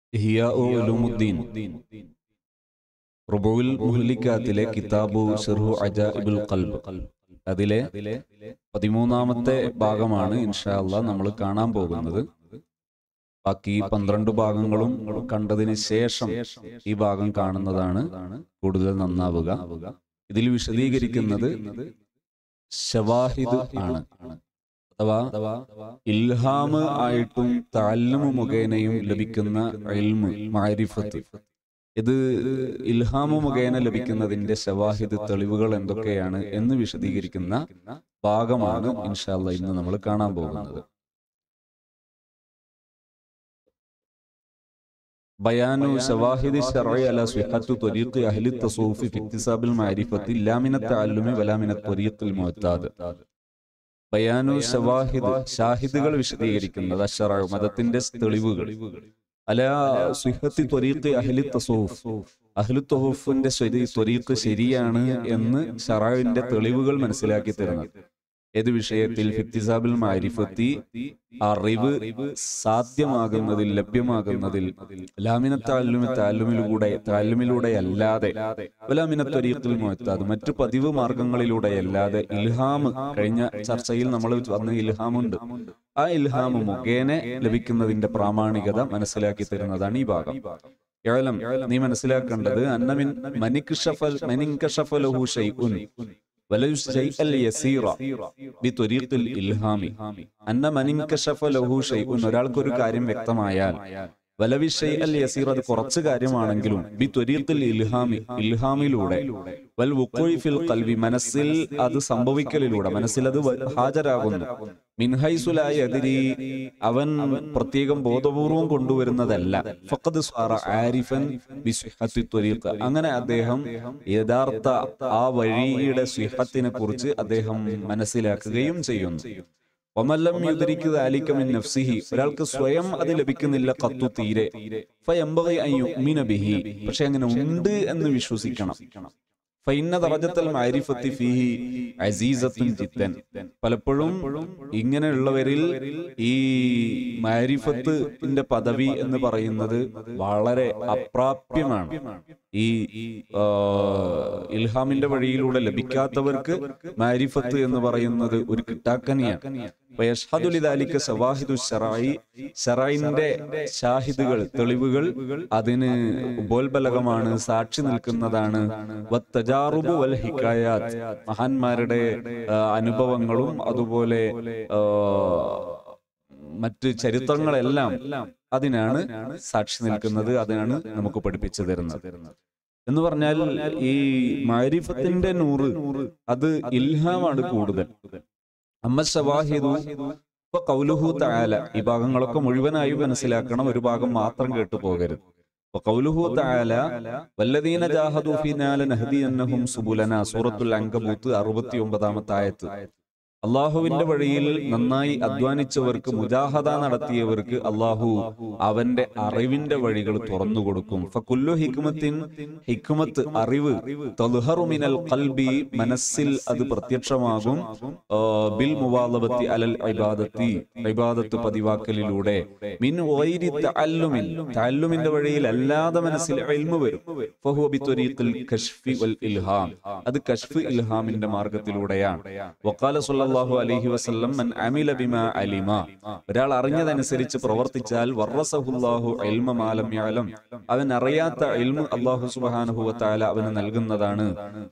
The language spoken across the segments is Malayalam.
ഇഹിയാ ഉലൂമുദ്ദീൻ റുബുൽ മുഹ്ലിക്കാത്തിലെ കിതാബു ഷിർഹു അജാഇബുൽ ഖൽബ് അതിലെ പതിമൂന്നാമത്തെ ഭാഗമാണ് ഇൻഷാ അള്ളാഹ് നമ്മൾ കാണാൻ പോകുന്നത് ബാക്കി പന്ത്രണ്ട് ഭാഗങ്ങളും കണ്ടതിന് ശേഷം ഈ ഭാഗം കാണുന്നതാണ് കൂടുതൽ നന്നാവുക ഇതിൽ വിശദീകരിക്കുന്നത് ഷവാഹിദ് ആണ് അഥവാ ഇൽഹാമ് ആയിട്ടും താല്ലുമ് മുഖേനയും ലഭിക്കുന്ന ഇൽമ് മാരിഫത്ത് ഇത് ഇൽഹാമു മുഖേന ലഭിക്കുന്നതിന്റെ ഷവാഹിദ് തെളിവുകൾ എന്തൊക്കെയാണ് എന്ന് വിശദീകരിക്കുന്ന ഭാഗമാണ് ഇൻഷാല്ല ഇന്ന് നമ്മൾ കാണാൻ പോകുന്നത് ബയാനു ഷവാഹിദ് ശർഇ അല സിഹത്തു ത്വരീഖ് അഹ്ലി തസൂഫ് ഫി ഇക്തിസാബിൽ മാരിഫത്തി ലാ മിന തഅല്ലുമി വലാ മിന ത്വരീഖിൽ മുഅത്താദ് ബയാനു ഷവാഹിദ് ഷാഹിദുകൾ വിശദീകരിക്കുന്നത് അഷറ മതത്തിന്റെ തെളിവുകൾ അല സുഹത്തി ത്വരീഖ് അഹ്ലി തസൂഫ് അഹ്ലു തസൂഫിന്റെ ശരി ത്വരീഖ് ശരിയാണ് എന്ന് ഷറാവിന്റെ തെളിവുകൾ മനസ്സിലാക്കി തരുന്നത് ഏത് വിഷയത്തിൽ ഫിക്തിസാബിൽ മാരിഫത്തി അറിവ് സാധ്യമാകുന്നതിൽ ലഭ്യമാകുന്നതിൽ ലാമിന താല്ലുമി താല്ലുമിലൂടെ താല്ലുമിലൂടെ അല്ലാതെ വലാമിന ത്വരീഖിൽ മുഅത്താദ് മറ്റു പതിവ് മാർഗങ്ങളിലൂടെ അല്ലാതെ ഇൽഹാം കഴിഞ്ഞ ചർച്ചയിൽ നമ്മൾ വന്ന ഇൽഹാമുണ്ട് ആ ഇൽഹാം മുഖേന ലഭിക്കുന്നതിന്റെ പ്രാമാണികത മനസ്സിലാക്കി തരുന്നതാണ് ഈ ഭാഗം ഏലം നീ മനസ്സിലാക്കേണ്ടത് അന്നമിൻ മനിക്ഷഫൽ മനിങ്കഷഫലഹു ഷൈഉൻ ولو الشيء اليسير بطريق الإلهام أن من انكشف له شيء ഒരാൾക്ക് ഒരു കാര്യം വ്യക്തമായാൽ വലവി ഷൈ അൽ യസീർ അത് കുറച്ച് കാര്യമാണെങ്കിലും ബി ത്വരീഖിൽ ഇൽഹാമി ഇൽഹാമിലൂടെ വൽ വുഖൂഇ ഫിൽ ഖൽബി മനസ്സിൽ അത് സംഭവിക്കലിലൂടെ മനസ്സിൽ അത് ഹാജരാകുന്നു മിൻഹൈസുലായ എതിരി അവൻ പ്രത്യേകം ബോധപൂർവം കൊണ്ടുവരുന്നതല്ല ഫഖദ് സ്വാറ ആരിഫൻ ബിസ്ഹത്തി ത്വരീഖ് അങ്ങനെ അദ്ദേഹം യഥാർത്ഥ ആ വഴിയുടെ സിഹത്തിനെ കുറിച്ച് അദ്ദേഹം മനസ്സിലാക്കുകയും ചെയ്യുന്നു ഒമല്ലം യുദ്ധരിക്കുക ആലിക്കമിൻ നഫ്സിഹി ഒരാൾക്ക് സ്വയം അത് ലഭിക്കുന്നില്ല കത്തു തീരെ ഫയംബഗി അൻ യുഅ്മിന ബിഹി പക്ഷെ അങ്ങനെ ഉണ്ട് എന്ന് വിശ്വസിക്കണം ഫൈന്ന ദറജത്തൽ മാരിഫത്തി ഫീഹി അസീസത്തുൻ ജിദ്ദൻ പലപ്പോഴും ഇങ്ങനെയുള്ളവരിൽ ഈ മാരിഫത്തിന്റെ പദവി എന്ന് പറയുന്നത് വളരെ അപ്രാപ്യമാണ് ഈ ഇൽഹാമിന്റെ വഴിയിലൂടെ ലഭിക്കാത്തവർക്ക് മാരിഫത്ത് എന്ന് പറയുന്നത് ഒരു കിട്ടാക്കനിയാണ് ലിദാലിക സവാഹിദു ഷറായി ഷറായിന്റെ ഷാഹിദുകൾ തെളിവുകൾ അതിന് ഉപോത്ബലകമാണ് സാക്ഷി നിൽക്കുന്നതാണ് വത്തജാറുബു വൽ ഹിക്കായാത്ത് മഹാന്മാരുടെ അനുഭവങ്ങളും അതുപോലെ മറ്റ് ചരിത്രങ്ങളെല്ലാം അതിനാണ് സാക്ഷി നിൽക്കുന്നത് അതിനാണ് നമുക്ക് പഠിപ്പിച്ചു തരുന്നത് എന്ന് പറഞ്ഞാൽ ഈ മാരിഫത്തിന്റെ നൂറ് അത് ഇൽഹാമാണ് കൂടുതൽ അമ്മ ഷവാഹിദു ഇപ്പൊ കൗലുഹു താല ഈ ഭാഗങ്ങളൊക്കെ മുഴുവനായി മനസ്സിലാക്കണം ഒരു ഭാഗം മാത്രം കേട്ടു പോകരുത് കൗലുഹു താല വല്ലദീന ജാഹദു ഫീനാ ലനഹദിയന്നഹും സുബുലന സൂറത്തുൽ അങ്കബൂത്ത് അറുപത്തി ഒമ്പതാമത്തെ ആയത്ത് അള്ളാഹുവിന്റെ വഴിയിൽ നന്നായി അധ്വാനിച്ചവർക്ക് മുജാഹദ നടത്തിയവർക്ക് അള്ളാഹു അവന്റെ അറിവിന്റെ വഴികൾ തുറന്നു കൊടുക്കും ഫക്കുല്ലു ഹിക്മത്തിൻ ഹിക്മത്ത് അറിവ് തൽഹറുമിനൽ കൽബി മനസ്സിൽ അത് പ്രത്യക്ഷമാകും ബിൽ മുവാലബത്തി അലൽ ഇബാദത്തി ഇബാദത്ത് പതിവാക്കലിലൂടെ മിൻ വൈരി തഅല്ലുമിൻ തഅല്ലുമിന്റെ വഴിയിൽ അല്ലാതെ മനസ്സിൽ ഇൽമു വരും ഫഹുവ ബിത്വരീഖിൽ കശ്ഫി വൽ ഇൽഹാം അത് കശ്ഫ് ഇൽഹാമിന്റെ മാർഗത്തിലൂടെയാണ് വഖാല സല്ലല്ലാഹു അലൈഹി വസല്ലം മൻ അമില ബിമാ അലിമ ഒരാൾ അറിഞ്ഞതനുസരിച്ച് പ്രവർത്തിച്ചാൽ വറസഹുല്ലാഹു ഇൽമ മാലം യഅലം അവൻ അറിയാത്ത ഇൽമു അല്ലാഹു സുബ്ഹാനഹു വതആല അവന് നൽകുന്നതാണ്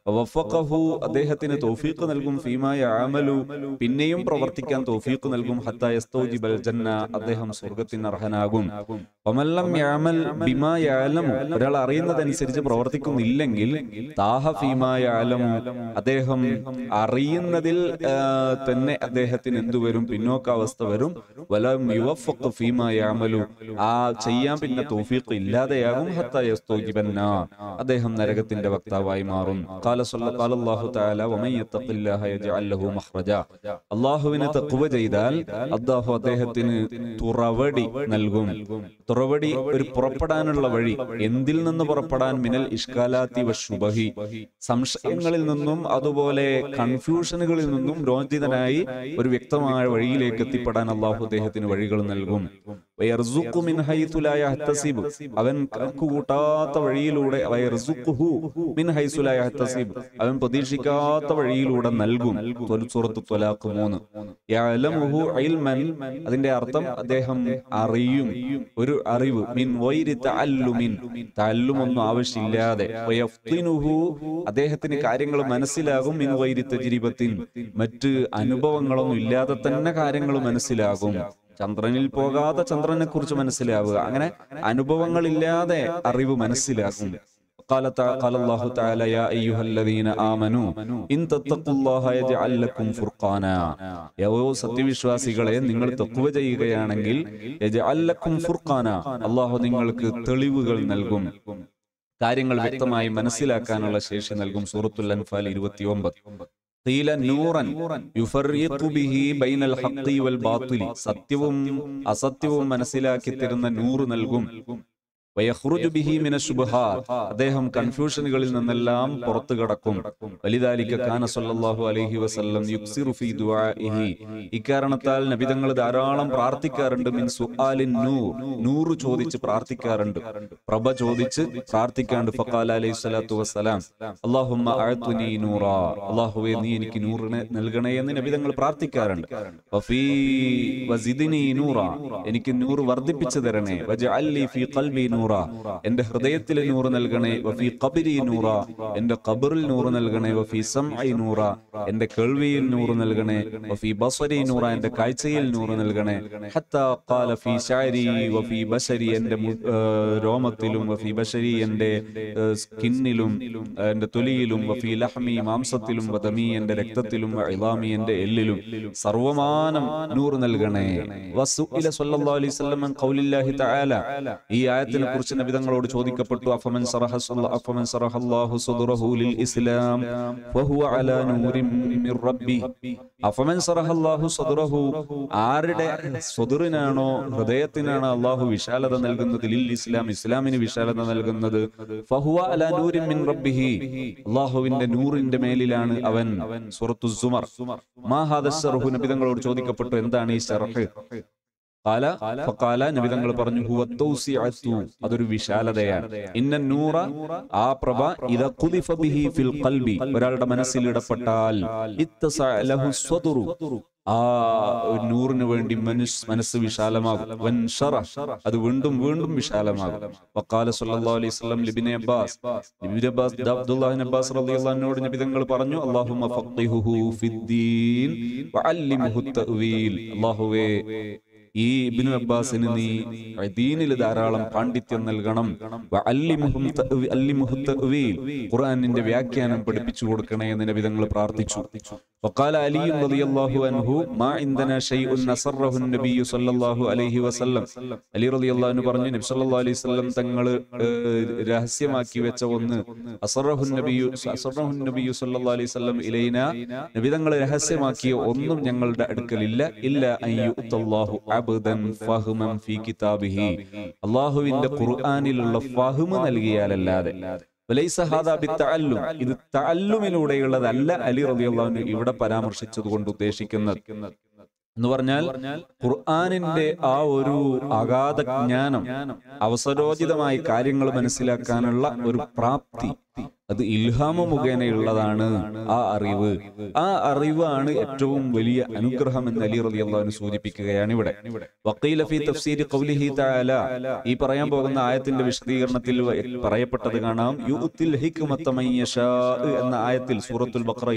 വഫഖഹു അദ്ദേഹത്തിന് തൗഫീഖ് നൽകും ഫീമാ യഅമലു പിന്നെയും പ്രവർത്തിക്കാൻ തൗഫീഖ് നൽകും ഹത്താ യസ്തൗജിബൽ ജന്ന അദ്ദേഹം സ്വർഗ്ഗത്തിന് അർഹനാകും വമല്ലം യഅമൽ ബിമാ യഅലമു ഒരാൾ അറിയുന്നതനുസരിച്ച് പ്രവർത്തിക്കുന്നില്ലെങ്കിൽ താഹ ഫീമാ യഅലമു അദ്ദേഹം അറിയുന്നതിൽ തന്നെ അദ്ദേഹത്തിന് എന്തു വരും പിന്നോക്കാവസ്ഥ വരും വലം യുവഫഖ് ഫീമാ യഅമലു ആ ചെയ്യാൻ പിന്നെ തൗഫീഖ് ഇല്ലാതെയാകും ഹത്താ യസ്തൗജിബന്ന അദ്ദേഹം നരകത്തിന്റെ വക്താവായി മാറും ഖാല സല്ലല്ലാഹു അല്ലാഹു തആല വമൻ യത്തഖില്ലാഹ യജ്അൽ ലഹു മഖ്റജ അല്ലാഹുവിനെ തഖ്വ ചെയ്താൽ അല്ലാഹു അദ്ദേഹത്തിന് തുറവടി നൽകും തുറവടി ഒരു പുറപ്പെടാനുള്ള വഴി എന്തിൽ നിന്ന് പുറപ്പെടാൻ മിനൽ ഇഷ്കാലാത്തി വശുബഹി സംശയങ്ങളിൽ നിന്നും അതുപോലെ കൺഫ്യൂഷനുകളിൽ നിന്നും രോചിതനായി ഒരു വ്യക്തമായ വഴിയിലേക്ക് എത്തിപ്പെടാൻ അള്ളാഹു അദ്ദേഹത്തിന് വഴികൾ നൽകും വയർസുഖു മിൻ ഹൈതു ലാ യഹ്തസിബ് അവൻ കണക്ക് കൂട്ടാത്ത വഴിയിലൂടെ വയർസുഖുഹു മിൻ ഹൈസു ലാ യഹ്തസിബ് അവൻ പ്രതീക്ഷിക്കാത്ത വഴിയിലൂടെ നൽകും ത്വൽ- സൂറത്ത് ത്വലാഖ് മൂന്ന് യഅലമുഹു ഇൽമൻ അതിന്റെ അർത്ഥം അദ്ദേഹം അറിയും ഒരു അറിവ് മിൻ വൈരി തഅല്ലുമിൻ തഅല്ലുമൊന്നും ആവശ്യമില്ലാതെ വയഫ്തിനുഹു അദ്ദേഹത്തിന് കാര്യങ്ങൾ മനസ്സിലാകും മിൻ വൈരി തജ്രിബത്തിൻ മറ്റ് അനുഭവങ്ങളൊന്നും ഇല്ലാതെ തന്നെ കാര്യങ്ങൾ മനസ്സിലാകും ചന്ദ്രനിൽ പോകാതെ ചന്ദ്രനെ കുറിച്ച് മനസ്സിലാവുക അങ്ങനെ അനുഭവങ്ങളില്ലാതെ അറിവ് മനസ്സിലാക്കും قال تع- قال الله تعالى يا أيها الذين آمنوا إن تتقوا الله يجعل لكم فرقانا യോ സത്യവിശ്വാസികളെ നിങ്ങൾ തക്കുവ ചെയ്യുകയാണെങ്കിൽ യജഅൽ ലക്കും ഫുർഖാന അള്ളാഹു നിങ്ങൾക്ക് തെളിവുകൾ നൽകും കാര്യങ്ങൾ വ്യക്തമായി മനസ്സിലാക്കാനുള്ള ശേഷി നൽകും സൂറത്തുൽ അൻഫാൽ ഇരുപത്തിയൊമ്പത് ഖീല നൂറൻ യുഫർരിഖു ബിഹി ബൈനൽ ഹഖ്ഖി വൽ ബാത്തിലി സത്യവും അസത്യവും മനസ്സിലാക്കി തരുന്ന നൂറ് നൽകും വയഖ്റുജു ബിഹി മിന ശുബ്ഹാത്ത് അദ്ദേഹം കൺഫ്യൂഷനുകളിൽ നിന്നെല്ലാം പുറത്തു കടക്കും വലിദാലിക കാന സല്ലല്ലാഹു അലൈഹി വസല്ലം യുക്സിറു ഫീ ദുആഇഹി ഇക്കാരണത്താൽ നബിതങ്ങൾ ധാരാളം പ്രാർത്ഥിക്കാറുണ്ട് മിൻ സുആലിൻ നൂർ നൂറ് ചോദിച്ച് പ്രാർത്ഥിക്കാറുണ്ട് പ്രഭ ചോദിച്ച് പ്രാർത്ഥിക്കാണ്ട് ഫഖാല അലൈഹി സ്വലാത്തു വസ്സലാം അല്ലാഹുമ്മ അഅ്തുനി നൂറ അല്ലാഹുവേ നീ എനിക്ക് നൂറിനെ നൽകണേ എന്ന് നബിതങ്ങൾ പ്രാർത്ഥിക്കാറുണ്ട് വഫീ വസിദ്നി നൂറ എനിക്ക് നൂറ് വർദ്ധിപ്പിച്ചു തരണേ വജഅല്ലി ഫീ ഖൽബി നൂറ എന്റെ ഹൃദയത്തിൽ നൂറ് നൽകണേ വഫീ ഖബരി നൂറ എന്റെ ഖബറിൽ നൂറ് നൽകണേ വഫീ സംഇ നൂറ എന്റെ കേൾവിയിൽ നൂറ് നൽകണേ വഫീ ബസരി നൂറ എന്റെ കാഴ്ചയിൽ നൂറ് നൽകണേ ഹത്താ ഖാല ഫീ ശഅരി വഫീ ബശരി എന്റെ മു- ആ, രോമത്തിലും വഫീ ബശരി എന്റെ ആ, സ്കിന്നിലും ആ, എന്റെ തൊലിയിലും വഫീ ലഹ്മി മാംസത്തിലും വദമി എന്റെ രക്തത്തിലും ഇളാമി എന്റെ എല്ലിലും സർവമാനം നൂറ് നൽകണേ വസുഇല സ്വല്ലല്ലാഹു അലൈഹി വസല്ലം അൻ ഖൗലില്ലാഹി തആല ഈ ആയത്തിനെ കുറിച്ച് നബിതങ്ങളോട് ചോദിക്കപ്പെട്ടു അഫമൻ സറഹ സ്വല്ല- അഫമൻ സറഹല്ലാഹു സദ്റഹു ലിൽ ഇസ്ലാം ഫഹുവ അലാ നൂരിൻ മിർ റബ്ബി അഫമൻ സറഹല്ലാഹു സദ്റഹു ആരുടെ സ്വദറിനാണോ ഹൃദയത്തിനാണോ അള്ളാഹു വിശാലത നൽകുന്നത് ലിൽ ഇസ്ലാം ഇസ്ലാമിന് വിശാലത നൽകുന്നത് ഫഹുവ അലാ നൂരിൻ മിൻ റബ്ബിഹി അള്ളാഹുവിന്റെ നൂറിന്റെ മേലിലാണ് അവൻ സൂറത്തു സുമർ മാ ഹാദ ശർഹു നബിതങ്ങളോട് ചോദിക്കപ്പെട്ടു എന്താണ് ഈ ശർഹ് ഖാല ഫഖാല നബിതങ്ങൾ പറഞ്ഞു ഹുവ തൗസിഅത്തു അതൊരു വിശാലതയാണ് ഇന്ന നൂറ ആ പ്രഭ ഇദ ഖുദിഫ ബിഹി ഫിൽ ഖൽബി ഒരാളുടെ മനസ്സിൽ ഇടപെട്ടാൽ ഇത്തസഅ ലഹു സ്വദുറു ആ ഒരു നൂറിന് വേണ്ടി മനുഷ്യ മനസ്സ് വിശാലമാകും വൻഷറ അത് വീണ്ടും വീണ്ടും വിശാലമാകും വഖാല സല്ലല്ലാഹു അലൈഹി വസല്ലം ലിബ്നി അബ്ബാസ് ഇബ്നു അബ്ബാസ് ദ അബ്ദുല്ലാഹി അബ്ബാസ് റളിയല്ലാഹു അൻഹുവോട് നബിതങ്ങൾ പറഞ്ഞു അല്ലാഹുമ്മ ഫഖിഹുഹു ഫിദ്ദീൻ വഅല്ലിംഹു തഅ്വീൽ അല്ലാഹുവേ ഈ ഇബ്നു അബ്ബാസിന് നീ ദീനിൽ ധാരാളം പാണ്ഡിത്യം നൽകണം വഅല്ലിമുഹും തഅ്വീ- അല്ലിമുഹു തഅ്വീൽ. ഖുർആനിന്റെ വ്യാഖ്യാനം പഠിപ്പിച്ചു കൊടുക്കണേ എന്ന് നബിതങ്ങൾ പ്രാർത്ഥിച്ചു وقال علي رضي الله عنه ما عندنا شيء نصره النبي صلى الله عليه وسلم അലി റളിയല്ലാഹു അൻഹു പറഞ്ഞു നബി സല്ലല്ലാഹു അലൈഹി വസല്ലം തങ്ങൾ രഹസ്യമാക്കി വെച്ച ഒന്ന് അസറഹു നബിയു അസറഹു നബിയു സല്ലല്ലാഹു അലൈഹി വസല്ലം ഇലൈന നബി തങ്ങൾ രഹസ്യമാക്കിയ ഒന്നും ഞങ്ങളുടെ അടുക്കലില്ല ഇല്ല അൻ യുഅത്തല്ലാഹു അബ്ദൻ ഫഹ്മൻ ഫീ കിതാബിഹി അല്ലാഹുവിന്റെ ഖുർആനിലുള്ള ഫഹ്മ് നൽകിയാലല്ലാതെ വലൈസ ഹാദാ ബിത്തഅല്ലും ഇത് തഅല്ലുമിലൂടെയുള്ളതല്ല അലി റളിയല്ലാഹു അൻഹു ഇവിടെ പരാമർശിച്ചത് കൊണ്ട് ഉദ്ദേശിക്കുന്നത് എന്ന് പറഞ്ഞാൽ ഖുർആനിന്റെ ആ ഒരു അഗാധ ജ്ഞാനം അവസരോചിതമായി കാര്യങ്ങൾ മനസ്സിലാക്കാനുള്ള ഒരു പ്രാപ്തി അത് ഇൽഹാമ മുഖേനയുള്ളതാണ് ആ അറിവ് ആ അറിവാണ് ഏറ്റവും വലിയ അനുഗ്രഹം എന്ന് അലി റളിയല്ലാഹു അൻഹു സൂചിപ്പിക്കുകയാണ് ഇവിടെ വഖീല ഫീ തഫ്സീരി ഖൗലിഹി തആല ഈ പറയാൻ പോകുന്ന ആയത്തിന്റെ വിശദീകരണത്തിൽ വ- പറയപ്പെട്ടത് കാണാം യുത്തിൽ ഹിക്മത മൻ യശാ എന്ന ആയത്തിൽ സൂറത്തുൽ ബഖറ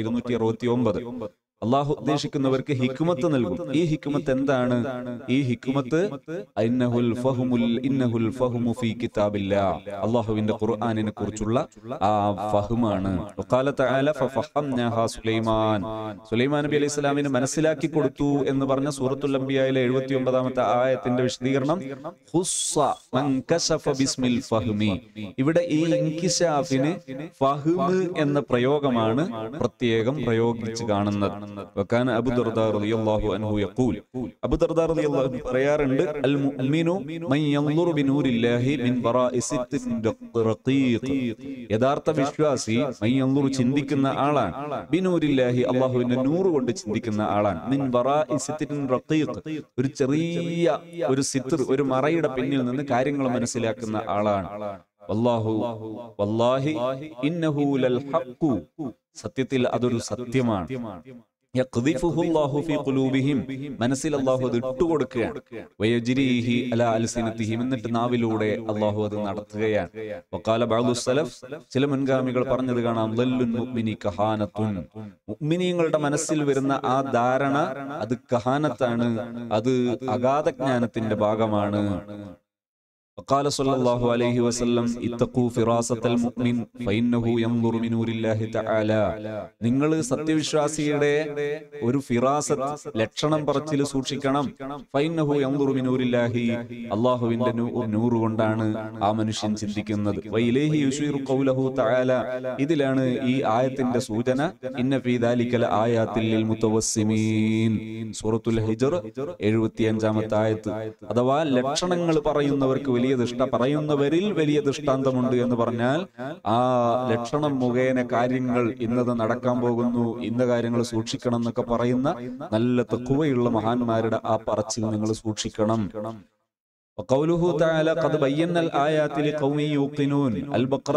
269 അള്ളാഹു ഉദ്ദേശിക്കുന്നവർക്ക് ഹിക്മത്ത് നൽകും ഈ ഹിക്മത്ത് എന്താണ് ഈ ഹിക്മത്ത് ഇന്നഹുൽ ഫഹ്മുൽ ഇന്നഹുൽ ഫഹ്മു ഫീ കിതാബില്ലാ അള്ളാഹുവിന്റെ ഖുർആനിനെ കുറിച്ചുള്ള ആ ഫഹ്മാണ് വഖാല തആല ഫഫഹംനാഹാ സുലൈമാൻ സുലൈമാൻ നബി അലൈഹി സ്വലാമിന് മനസ്സിലാക്കി കൊടുത്തു എന്ന് പറഞ്ഞ സൂറത്തുൽ അംബിയയിലെ 79ാമത്തെ ആയത്തിന്റെ വിശദീകരണം ഖുസ്സ മൻ കശഫ ബിസ്മിൽ ഫഹ്മി ഇവിടെ ഈ ഇൻകിശാഫിന് ഫഹ്മ് എന്ന പ്രയോഗമാണ് പ്രത്യേകം പ്രയോഗിച്ച് കാണുന്നത് വക്കാന അബു ദർദാ റളിയല്ലാഹു അൻഹു യഖൂൽ അബു ദർദാ റളിയല്ലാഹു അൻഹു പറയാറുണ്ട് അൽ മുഅ്മിനു മൻ യൻദുറു ബിനൂരില്ലാഹി മിൻ വറാഇ സിത്തിൻ റഖീഖ് യഥാർത്ഥ വിശ്വാസി മൻ യൻദുറു ചിന്തിക്കുന്ന ആളാണ് ബിനൂരില്ലാഹി അല്ലാഹുവിന്റെ നൂറ് കൊണ്ട് ചിന്തിക്കുന്ന ആളാണ് മിൻ വറാഇ സിത്തിൻ റഖീഖ് ഒരു ചെറിയ ഒരു സിത്തർ ഒരു മറയുടെ പിന്നിൽ നിന്ന് കാര്യങ്ങൾ മനസ്സിലാക്കുന്ന ആളാണ് വല്ലാഹു വല്ലാഹി ഇന്നഹു ലൽ ഹഖു സത്യത്തിൽ അതൊരു സത്യമാണ് യഖ്ദിഫുഹു അല്ലാഹു ഫീ ഖുലൂബിഹിം മനസ്സിൽ അല്ലാഹു അത് ഇട്ടുകൊടുക്കുകയാണ് വയജ്രീഹി അലാ അൽസിനതിഹിം എന്നിട്ട് നാവിലൂടെ അല്ലാഹു അത് നടത്തുകയാണ് വഖാല ബഅദു സലഫ് ചില മുൻഗാമികൾ പറഞ്ഞത് കാണാം ലല്ലുൻ മുഅ്മിനി കഹാനത്തുൻ മുഅ്മിനീങ്ങളുടെ മനസ്സിൽ വരുന്ന ആ ധാരണ അത് കഹാനത്താണ് അത് അഗാധ ജ്ഞാനത്തിന്റെ ഭാഗമാണ് وقال صلى الله عليه وسلم اتقوا فراسة المؤمن فإنه ينظر من نور الله تعالى നിങ്ങൾ സത്യവിശ്വാസിയുടെ ഒരു ഫിറാസത്ത് ലക്ഷണം പറച്ചിൽ സൂക്ഷിക്കണം ഫൈനഹു യൻദുറു മിൻ നൂരില്ലാഹി അല്ലാഹുവിന്റെ നൂ- നൂറ് കൊണ്ടാണ് ആ മനുഷ്യൻ ചിന്തിക്കുന്നത് വൈലേഹി യുശീറു ഖൗലഹു തആല ഇതിലാണ് ഈ ആയത്തിന്റെ സൂചന ഇന്ന ഫീ ദാലിക്കൽ ആയാത്തിൽ ലിൽ മുതവസ്സിമീൻ സൂറത്തുൽ ഹിജ്ർ 75ാമത്തെ ആയത്ത് അഥവാ ലക്ഷണങ്ങൾ പറയുന്നവർക്ക് വലിയ ദൃഷ്ട പറയുന്നവരിൽ വലിയ ദൃഷ്ടാന്തമുണ്ട് എന്ന് പറഞ്ഞാൽ ആ ലക്ഷണം മുഖേന കാര്യങ്ങൾ ഇന്നത് നടക്കാൻ പോകുന്നു ഇന്ന കാര്യങ്ങൾ സൂക്ഷിക്കണം എന്നൊക്കെ പറയുന്ന നല്ല തെക്കുവയുള്ള മഹാന്മാരുടെ ആ പറച്ചിൽ നിങ്ങൾ സൂക്ഷിക്കണം وقوله تعالى قد بينا الآيات لقوم يوقنون البقرة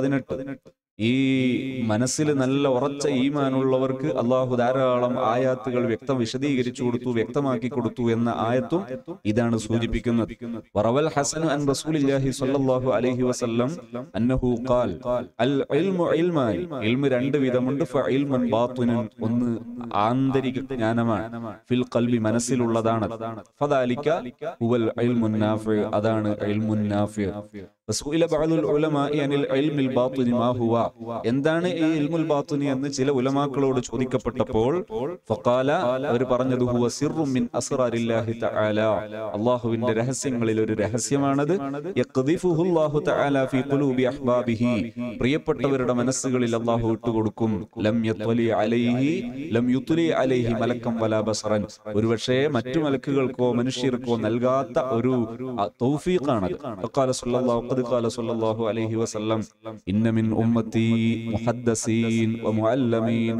118 ഈ മനസ്സിൽ നല്ല ഉറച്ച ഈമാനുള്ളവർക്ക് അള്ളാഹു ധാരാളം ആയാത്തുകൾ വ്യക്തം വിശദീകരിച്ചു കൊടുത്തു വ്യക്തമാക്കി കൊടുത്തു എന്ന ആയത്തും ഇതാണ് സൂചിപ്പിക്കുന്നത് വറവൽ ഹസൻ അൻ റസൂലില്ലാഹി സ്വല്ലല്ലാഹു അലൈഹി വസല്ലം അന്നഹു ഖാൽ അൽ ഇൽമു ഇൽമാൻ ഇൽമു രണ്ട് വിധമുണ്ട് ഫഇൽമുൻ ബാത്തിനുൻ ഒന്ന് ആന്തരിക ജ്ഞാനമാണ് ഫിൽ ഖൽബി മനസ്സിലുള്ളതാണ് ഫദാലിക ഹുവൽ ഇൽമുൻ നാഫി അതാണ് ഇൽമുൻ നാഫി വസുഇല ബഅദുൽ ഉലമാഇ അനിൽ ഇൽമിൽ ബാത്തിനി മാ ഹുവ എന്താണ് ഈ ഇൽമുൽ ബാത്തിനി എന്ന് ചില ഉലമാക്കളോട് ചോദിക്കപ്പെട്ടപ്പോൾ ഫഖാല അവർ പറഞ്ഞത് ഹുവ സിർറും മിൻ അസ്റാരില്ലാഹി തആല അല്ലാഹുവിന്റെ രഹസ്യങ്ങളിൽ ഒരു രഹസ്യമാണത് യഖ്ദിഫുഹു അല്ലാഹു തആല ഫീ ഖുലൂബി അഹ്ബാബിഹി പ്രിയപ്പെട്ടവരുടെ മനസ്സുകളിൽ അല്ലാഹു ഇട്ടുകൊടുക്കും ലം യത്വലി അലൈഹി ലം യുത്ലി അലൈഹി മലക്കം വലാ ബസറൻ ഒരുപക്ഷേ മറ്റു മലക്കുകൾക്കോ മനുഷ്യർക്കോ നൽകാത്ത ഒരു ആ, തൗഫീഖാണത് ഫഖാല സല്ലല്ലാഹു ഖദ് ഖാല സല്ലല്ലാഹു അലൈഹി വസല്ലം ഇന്ന മിൻ ഉമ്മത്തി മുഹദ്ദസീൻ വമുഅല്ലമീൻ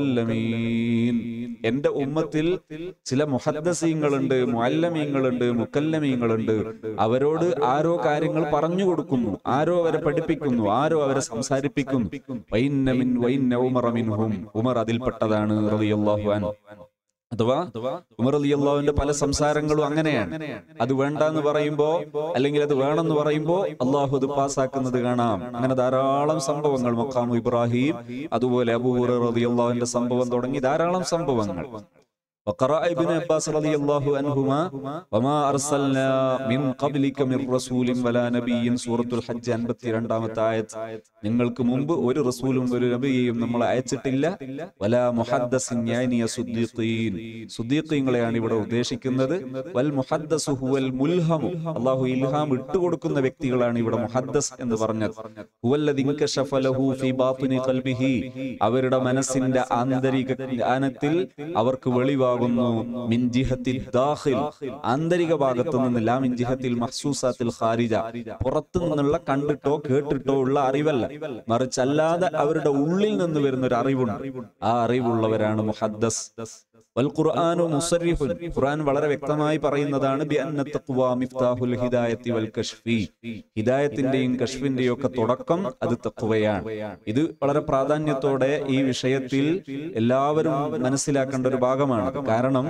വമുകല്ലമീൻ എന്റെ ഉമ്മത്തിൽ ചില മുഹദ്ദസീങ്ങളുണ്ട് മുഅല്ലമീങ്ങളുണ്ട് മുക്കല്ലമീങ്ങളുണ്ട് അവരോട് ആരോ കാര്യങ്ങൾ പറഞ്ഞു കൊടുക്കുന്നു ആരോ അവരെ പഠിപ്പിക്കുന്നു ആരോ അവരെ സംസാരിപ്പിക്കുന്നു വൈന്ന മിൻ വൈന്ന ഉമറ മിൻഹും ഉമർ അതിൽപ്പെട്ടതാണ് റളിയല്ലാഹു അൻഹു അഥവാ ഉമർ അലി അള്ളാഹുവിന്റെ പല സംസാരങ്ങളും അങ്ങനെയാണ് അത് വേണ്ട എന്ന് പറയുമ്പോ അല്ലെങ്കിൽ അത് വേണമെന്ന് പറയുമ്പോ അള്ളാഹു അത് പാസ്സാക്കുന്നത് കാണാം അങ്ങനെ ധാരാളം സംഭവങ്ങൾ മക്കാമു ഇബ്രാഹിം അതുപോലെ അബൂഹുറ റലി അള്ളാഹുവിന്റെ സംഭവം തുടങ്ങി ധാരാളം സംഭവങ്ങൾ وقرأ ابن عباس رضي الله عنهما وما أرسلنا من قبلك من رسول ولا نبي سورة الحج 52 ആയത്ത് നിങ്ങൾക്ക് മുമ്പ് ഒരു റസൂലും ഒരു നബിയെയും നമ്മൾ അയച്ചിട്ടില്ല വലാ മുഹദ്ദസിൻ യാനിയ സുദ്ദീഖീൻ സുദ്ദീഖീങ്ങളെയാണ് ഇവിടെ ഉദ്ദേശിക്കുന്നത് വൽ മുഹദ്ദസു ഹുവൽ മുൽഹമു അല്ലാഹു ഇൽഹാം ഇട്ടുകൊടുക്കുന്ന വ്യക്തികളാണ് ഇവിടെ മുഹദ്ദസ് എന്ന് പറഞ്ഞത് ഹുവല്ലദി ഇൻകശഫ ലഹു ഫീ ബാത്തിനി ഖൽബിഹി അവരുടെ മനസ്സിന്റെ ആന്തരിക ജ്ഞാനത്തിൽ അവർക്ക് വെളിവാകുന്നു മിൻ ജിഹത്തിൽ ദാഖിൽ ആന്തരിക ഭാഗത്തു നിന്ന് ലാ മിൻ ജിഹത്തിൽ മഹ്സൂസാത്തിൽ ഖാരിജ പുറത്തു നിന്നുള്ള കണ്ടിട്ടോ കേട്ടിട്ടോ ഉള്ള അറിവല്ല മറിച്ച് അല്ലാതെ അവരുടെ ഉള്ളിൽ നിന്ന് വരുന്ന ഒരു അറിവുണ്ട് ആ അറിവുള്ളവരാണ് മുഹദ്ദസ് വൽ ഖുർആനു മുസർരിഫുൻ ഖുർആൻ വളരെ വ്യക്തമായി പറയുന്നതാണ് ബി അന്ന തഖ്വ മിഫ്താഹുൽ ഹിദായത്തി വൽ കശ്ഫി ഹിദായത്തിന്റെയും കശ്ഫിന്റെയും ഒക്കെ തുടക്കം അത് തഖ്വയാണ് ഇത് വളരെ പ്രാധാന്യത്തോടെ ഈ വിഷയത്തിൽ എല്ലാവരും മനസ്സിലാക്കേണ്ട ഒരു ഭാഗമാണ് കാരണം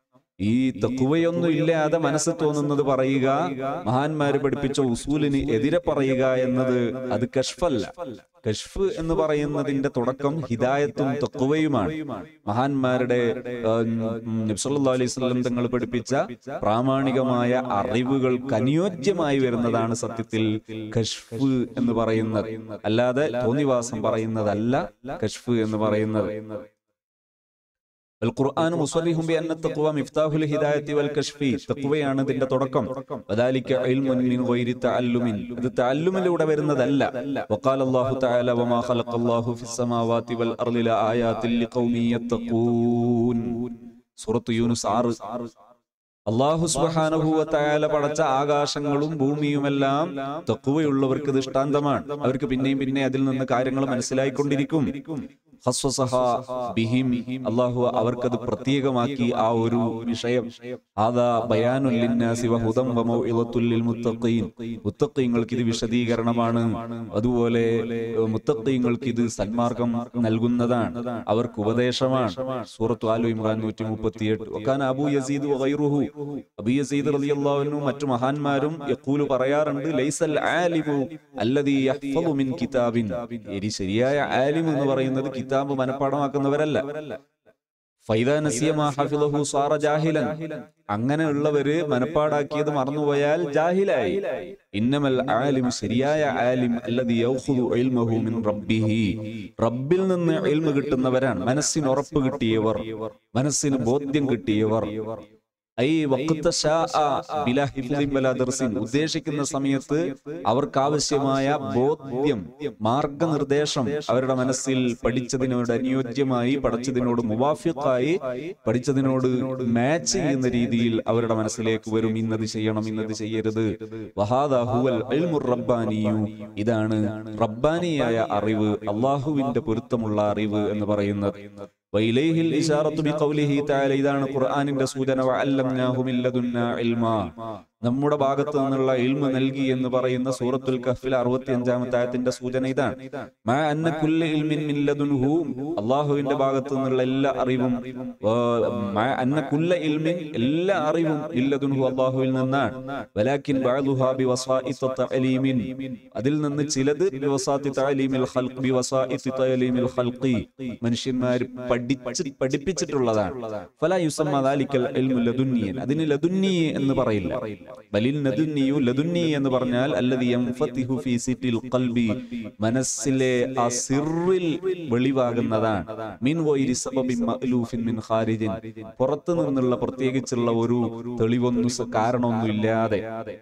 ഈ തക്കുവയൊന്നും ഇല്ലാതെ മനസ്സ് തോന്നുന്നത് പറയുക മഹാന്മാര് പഠിപ്പിച്ച ഉസൂലിന് എതിരെ പറയുക എന്നത് അത് കഷ്ഫല്ല കഷ്ഫ് എന്ന് പറയുന്നതിന്റെ തുടക്കം ഹിദായത്തും തക്കുവയുമാണ് മഹാന്മാരുടെ നബ്സല്ലാ അലൈഹി സ്വലം തങ്ങൾ പഠിപ്പിച്ച പ്രാമാണികമായ അറിവുകൾക്ക് അനുയോജ്യമായി വരുന്നതാണ് സത്യത്തിൽ കഷ്ഫ് എന്ന് പറയുന്നത് അല്ലാതെ തോന്നിവാസം പറയുന്നതല്ല കഷ്ഫ് എന്ന് പറയുന്നത് القرآن مصرح بأن التقوى مفتاح الهداية والكشف തഖ്വയാണ് ഇതിന്റെ തുടക്കം وذلك علم من غير تعلم ഇത് തഅല്ലുമിലൂടെ വരുന്നതല്ല وقال الله تعالى وما خلق الله في السماوات والأرض لآيات لقوم يتقون സൂറത്ത് യൂനുസ് ആറ് അള്ളാഹു സുബ്ഹാനഹു വ തആല പടച്ച ആകാശങ്ങളും ഭൂമിയുമെല്ലാം തഖ്വയുള്ളവർക്ക് ദൃഷ്ടാന്തമാണ് അവർക്ക് പിന്നെയും പിന്നെ അതിൽ നിന്ന് കാര്യങ്ങൾ മനസ്സിലായിക്കൊണ്ടിരിക്കും ഖസ്വസഹ ബിഹിം അള്ളാഹു അവർക്കത് പ്രത്യേകമാക്കി ആ ഒരു വിഷയം ആദാ ബയാനുൽ ലിന്നാസി വഹുദം വമൗഇളത്തുൽ ലിൽ മുത്തഖീൻ മുത്തഖീങ്ങൾക്ക് ഇത് വിശദീകരണമാണ് അതുപോലെ ഏഹ്, മുത്തഖീങ്ങൾക്ക് ഇത് സന്മാർഗം നൽകുന്നതാണ് അവർക്ക് ഉപദേശമാണ് സൂറത്ത് ആലു ഇമ്രാൻ നൂറ്റി മുപ്പത്തിയെട്ട് ഒക്കാൻ അബു യസീദ് വഗൈറുഹു അബു യസീദ് റളിയല്ലാഹു അൻഹു മറ്റു മഹാന്മാരും യഖൂലു പറയാറുണ്ട് ലൈസൽ ആലിമു അല്ലദീ യഹ്ഫളു മിൻ കിതാബിൻ ഇനി ശരിയായ ആലിം എന്ന് പറയുന്നത് കിതാബ് മനഃപ്പാടമാക്കുന്നവരല്ല ഫൈദാ നസിയ മാ ഹഫിളഹു സാറ ജാഹിലൻ അങ്ങനെയുള്ളവര് മനപ്പാടാക്കിയത് മറന്നുപോയാൽ ജാഹിലായി ഇന്നമൽ ആലിം ശരിയായ ആലിം അല്ലദീ യൗഖുദു ഇൽമഹു മിൻ റബ്ബിഹി റബ്ബിൽ നിന്ന് ഇൽമ കിട്ടുന്നവരാണ് മനസ്സിന് ഉറപ്പ് കിട്ടിയവർ മനസ്സിന് ബോധ്യം കിട്ടിയവർ ഐ വഖ്ത ശാഅ ബിലാ ഹിഫ്ദിൻ വലാ ദർസിൻ ഉദ്ദേശിക്കുന്ന സമയത്ത് അവർക്ക് ആവശ്യമായ ബോധ്യം മാർഗനിർദ്ദേശം അവരുടെ മനസ്സിൽ പഠിച്ചതിനോട് അനുയോജ്യമായി പഠിച്ചതിനോട് മുവാഫിഖായി പഠിച്ചതിനോട് മാച്ച് ചെയ്യുന്ന രീതിയിൽ അവരുടെ മനസ്സിലേക്ക് വരും ഇന്നത് ചെയ്യണം ഇന്നത് ചെയ്യരുത് വഹാദാ ഹുവൽ ഇൽമുർ റബ്ബാനിയു ഇതാണ് റബ്ബാനിയായ അറിവ് അള്ളാഹുവിന്റെ പൊരുത്തമുള്ള അറിവ് എന്ന് പറയുന്നത് വൈലൈഹിൽ ഇശാറത്തു ബിഖൗലിഹി തആല ഇതാണ് ഖുർആനിന്റെ സൂചന വഅല്ലംനാഹു മിൻ ലദുന്നാ ഇൽമാ നമ്മുടെ ഭാഗത്ത് നിന്നുള്ള ഇൽമ നൽകി എന്ന് പറയുന്ന സൂറത്തുൽ കഹ്ഫിൽ അറുപത്തി അഞ്ചാമത്തെ ആയത്തിന്റെ സൂചന ഇതാണ് മാ അന്ന കുല്ല ഇൽമിൻ മിൻ ലദുൻഹു അള്ളാഹുവിന്റെ ഭാഗത്ത് നിന്നുള്ള എല്ലാ അറിവും ആ, മാ അന്ന കുല്ല ഇൽമിൻ എല്ലാ അറിവും ഇല്ലദുൻഹു അള്ളാഹുവിൽ നിന്നാണ് വലാക്കിൻ ബഅദുഹാ ബിവസാഇത്ത തഅലീമിൻ അതിൽ നിന്ന് ചിലത് ബിവസാത്തി തഅലീമിൽ ഖൽഖ് ബിവസാഇത്തി തഅലീമിൽ ഖൽഖി മനുഷ്യന്മാർ പഠിച്ച് പഠിപ്പിച്ചിട്ടുള്ളതാണ് ഫലാ യുസമ്മ ദാലിക്കൽ ഇൽമു ലദുന്നിയൻ അതിന് ലദുന്നി എന്ന് പറയില്ല ബലിൽ ലദുന്നിയു ലദുന്നി എന്ന് പറഞ്ഞാൽ അല്ലദി യൻഫതിഹു ഫീ സിറ്റിൽ ഖൽബി മനസ്സിലെ ആ സിറിൽ വെളിവാകുന്നതാണ് മിൻ വൈരി സബബിൻ മഅലൂഫിൻ മിൻ ഖാരിജിൻ പുറത്തു നിന്നുള്ള പ്രത്യേകിച്ചുള്ള ഒരു തെളിവൊന്നും സ- കാരണമൊന്നും ഇല്ലാതെ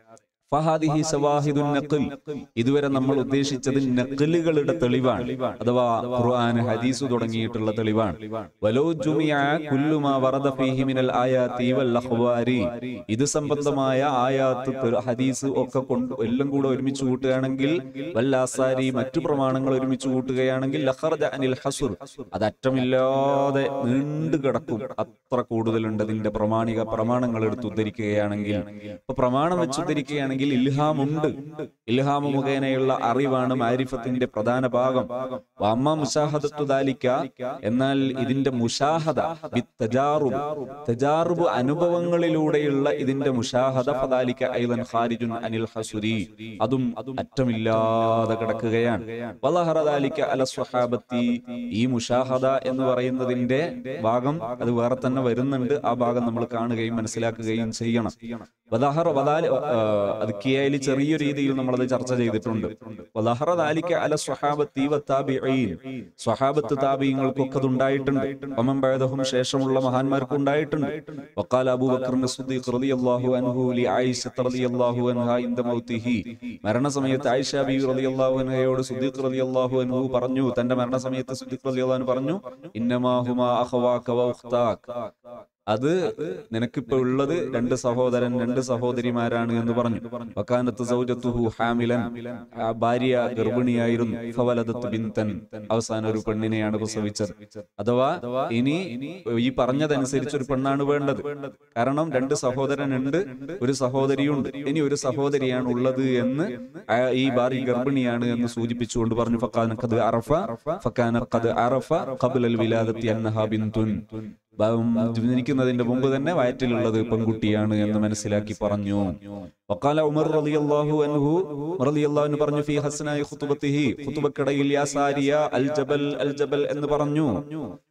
ഫഹാദിഹി സവാഹിദുൻ നഖിൽ ഇതുവരെ നമ്മൾ ഉദ്ദേശിച്ചത് നഖലുകളുടെ തെളിവാണ് അഥവാ ഖുർആൻ ഹദീസ് തുടങ്ങിയിട്ടുള്ള തെളിവാണ് വലോ ജുമിഅ കുല്ലു മാ വറദ ഫീഹി മിനൽ ആയാതി വൽ അഖ്ബാരി ഇത് സംബന്ധമായ ആയാത്ത് തെ- ഹദീസ് ഒക്കെ കൊണ്ട് എല്ലാം കൂടെ ഒരുമിച്ച് കൂട്ടുകയാണെങ്കിൽ വല്ലാസാരി മറ്റു പ്രമാണങ്ങൾ ഒരുമിച്ച് കൂട്ടുകയാണെങ്കിൽ ലഖറജ അനിൽ ഹസുർ അത് അറ്റമില്ലാതെ നീണ്ടു കിടക്കും അത്ര കൂടുതലുണ്ട് അതിന്റെ പ്രമാണിക പ്രമാണങ്ങൾ എടുത്ത് ഉദ്ധരിക്കുകയാണെങ്കിൽ ഇപ്പൊ പ്രമാണം വെച്ച് ഉദ്ധരിക്കുകയാണെങ്കിൽ ഇൽഹാം ഉണ്ട് ഇൽഹാമ മുഖേനയുള്ള അറിവാണ് മാരിഫത്തിന്റെ പ്രധാന ഭാഗം വമ്മ മുഷാഹദത്തു ദാലിക്ക എന്നാൽ ഇതിന്റെ മുഷാഹദ തജാറുബ് തജാറുബ് അനുഭവങ്ങളിലൂടെയുള്ള ഇതിന്റെ മുഷാഹദ ഫദാലിക്ക ഐലൻ ഖാരിജുൻ അനിൽ ഹസുരി അതും അറ്റമില്ലാതെ കിടക്കുകയാണ് വലഹറ ദാലിക്ക അല സ്വഹാബത്തി ഈ മുഷാഹദ എന്ന് പറയുന്നതിന്റെ ഭാഗം അത് വേറെ തന്നെ വരുന്നുണ്ട് ആ ഭാഗം നമ്മൾ കാണുകയും മനസ്സിലാക്കുകയും ചെയ്യണം വദഹറ വദാലി ആ, അത് കിയയിൽ ചെറിയ രീതിയിൽ നമ്മൾ അത് ചർച്ച ചെയ്തിട്ടുണ്ട് വദഹറ ദാലിക്ക അല സ്വഹാബത്തി വത്താബിഈൻ സ്വഹാബത്ത് താബിയങ്ങൾക്കൊക്കെ അത് ഉണ്ടായിട്ടുണ്ട് വമൻ ബഅദഹും ശേഷമുള്ള മഹാന്മാർക്ക് ഉണ്ടായിട്ടുണ്ട് വഖാല അബൂബക്കർ സിദ്ദീഖ് റളിയല്ലാഹു അൻഹു ലി ആയിഷ റളിയല്ലാഹു അൻഹ ഇന്ദ മൗതിഹി മരണസമയത്ത് ആയിഷ ബീവി റളിയല്ലാഹു അൻഹയോട് സിദ്ദീഖ് റളിയല്ലാഹു അൻഹു പറഞ്ഞു തന്റെ മരണസമയത്ത് സിദ്ദീഖ് റളിയല്ലാഹു അൻഹു പറഞ്ഞു ഇന്നമാ ഹുമാ അഖവാക വ ഉഖ്താക് അത് നിനക്കിപ്പോ ഉള്ളത് രണ്ട് സഹോദരൻ രണ്ട് സഹോദരിമാരാണ് എന്ന് പറഞ്ഞു വക്കാനത്ത് സൗജത്തുഹു ഹാമിലൻ ആ ഭാര്യ ഗർഭിണിയായിരുന്നു ഫവലദത്ത് ബിന്തൻ അവസാനം ഒരു പെണ്ണിനെയാണ് പ്രസവിച്ചത് അഥവാ ഇനി ഈ പറഞ്ഞതനുസരിച്ച് ഒരു പെണ്ണാണ് വേണ്ടത് കാരണം രണ്ട് സഹോദരനുണ്ട് ഒരു സഹോദരിയുണ്ട് ഇനി ഒരു സഹോദരിയാണ് ഉള്ളത് എന്ന് ആ ഈ ഭാര്യ ഗർഭിണിയാണ് എന്ന് സൂചിപ്പിച്ചുകൊണ്ട് പറഞ്ഞു ഫക്കാനഖദ് അറഫ ഫക്കാനഖദ് അറഫ ഖബ്ലൽ വിലാദത്തി അന്നഹ ബിന്തുൻ ഭാവം ജനിക്കുന്നതിന്റെ മുമ്പ് തന്നെ വയറ്റിലുള്ളത് പെൺകുട്ടിയാണ് എന്ന് മനസ്സിലാക്കി പറഞ്ഞു വക്കാല ഉമർ റളിയല്ലാഹു അൻഹു റളിയല്ലാഹു അൻഹു പറഞ്ഞു ഫീ ഹസ്നായി ഖുതുബത്തിഹി ഖുതുബക്കിടയിൽ യാ സാരിയ അൽ ജബൽ അൽ ജബൽ എന്ന് പറഞ്ഞു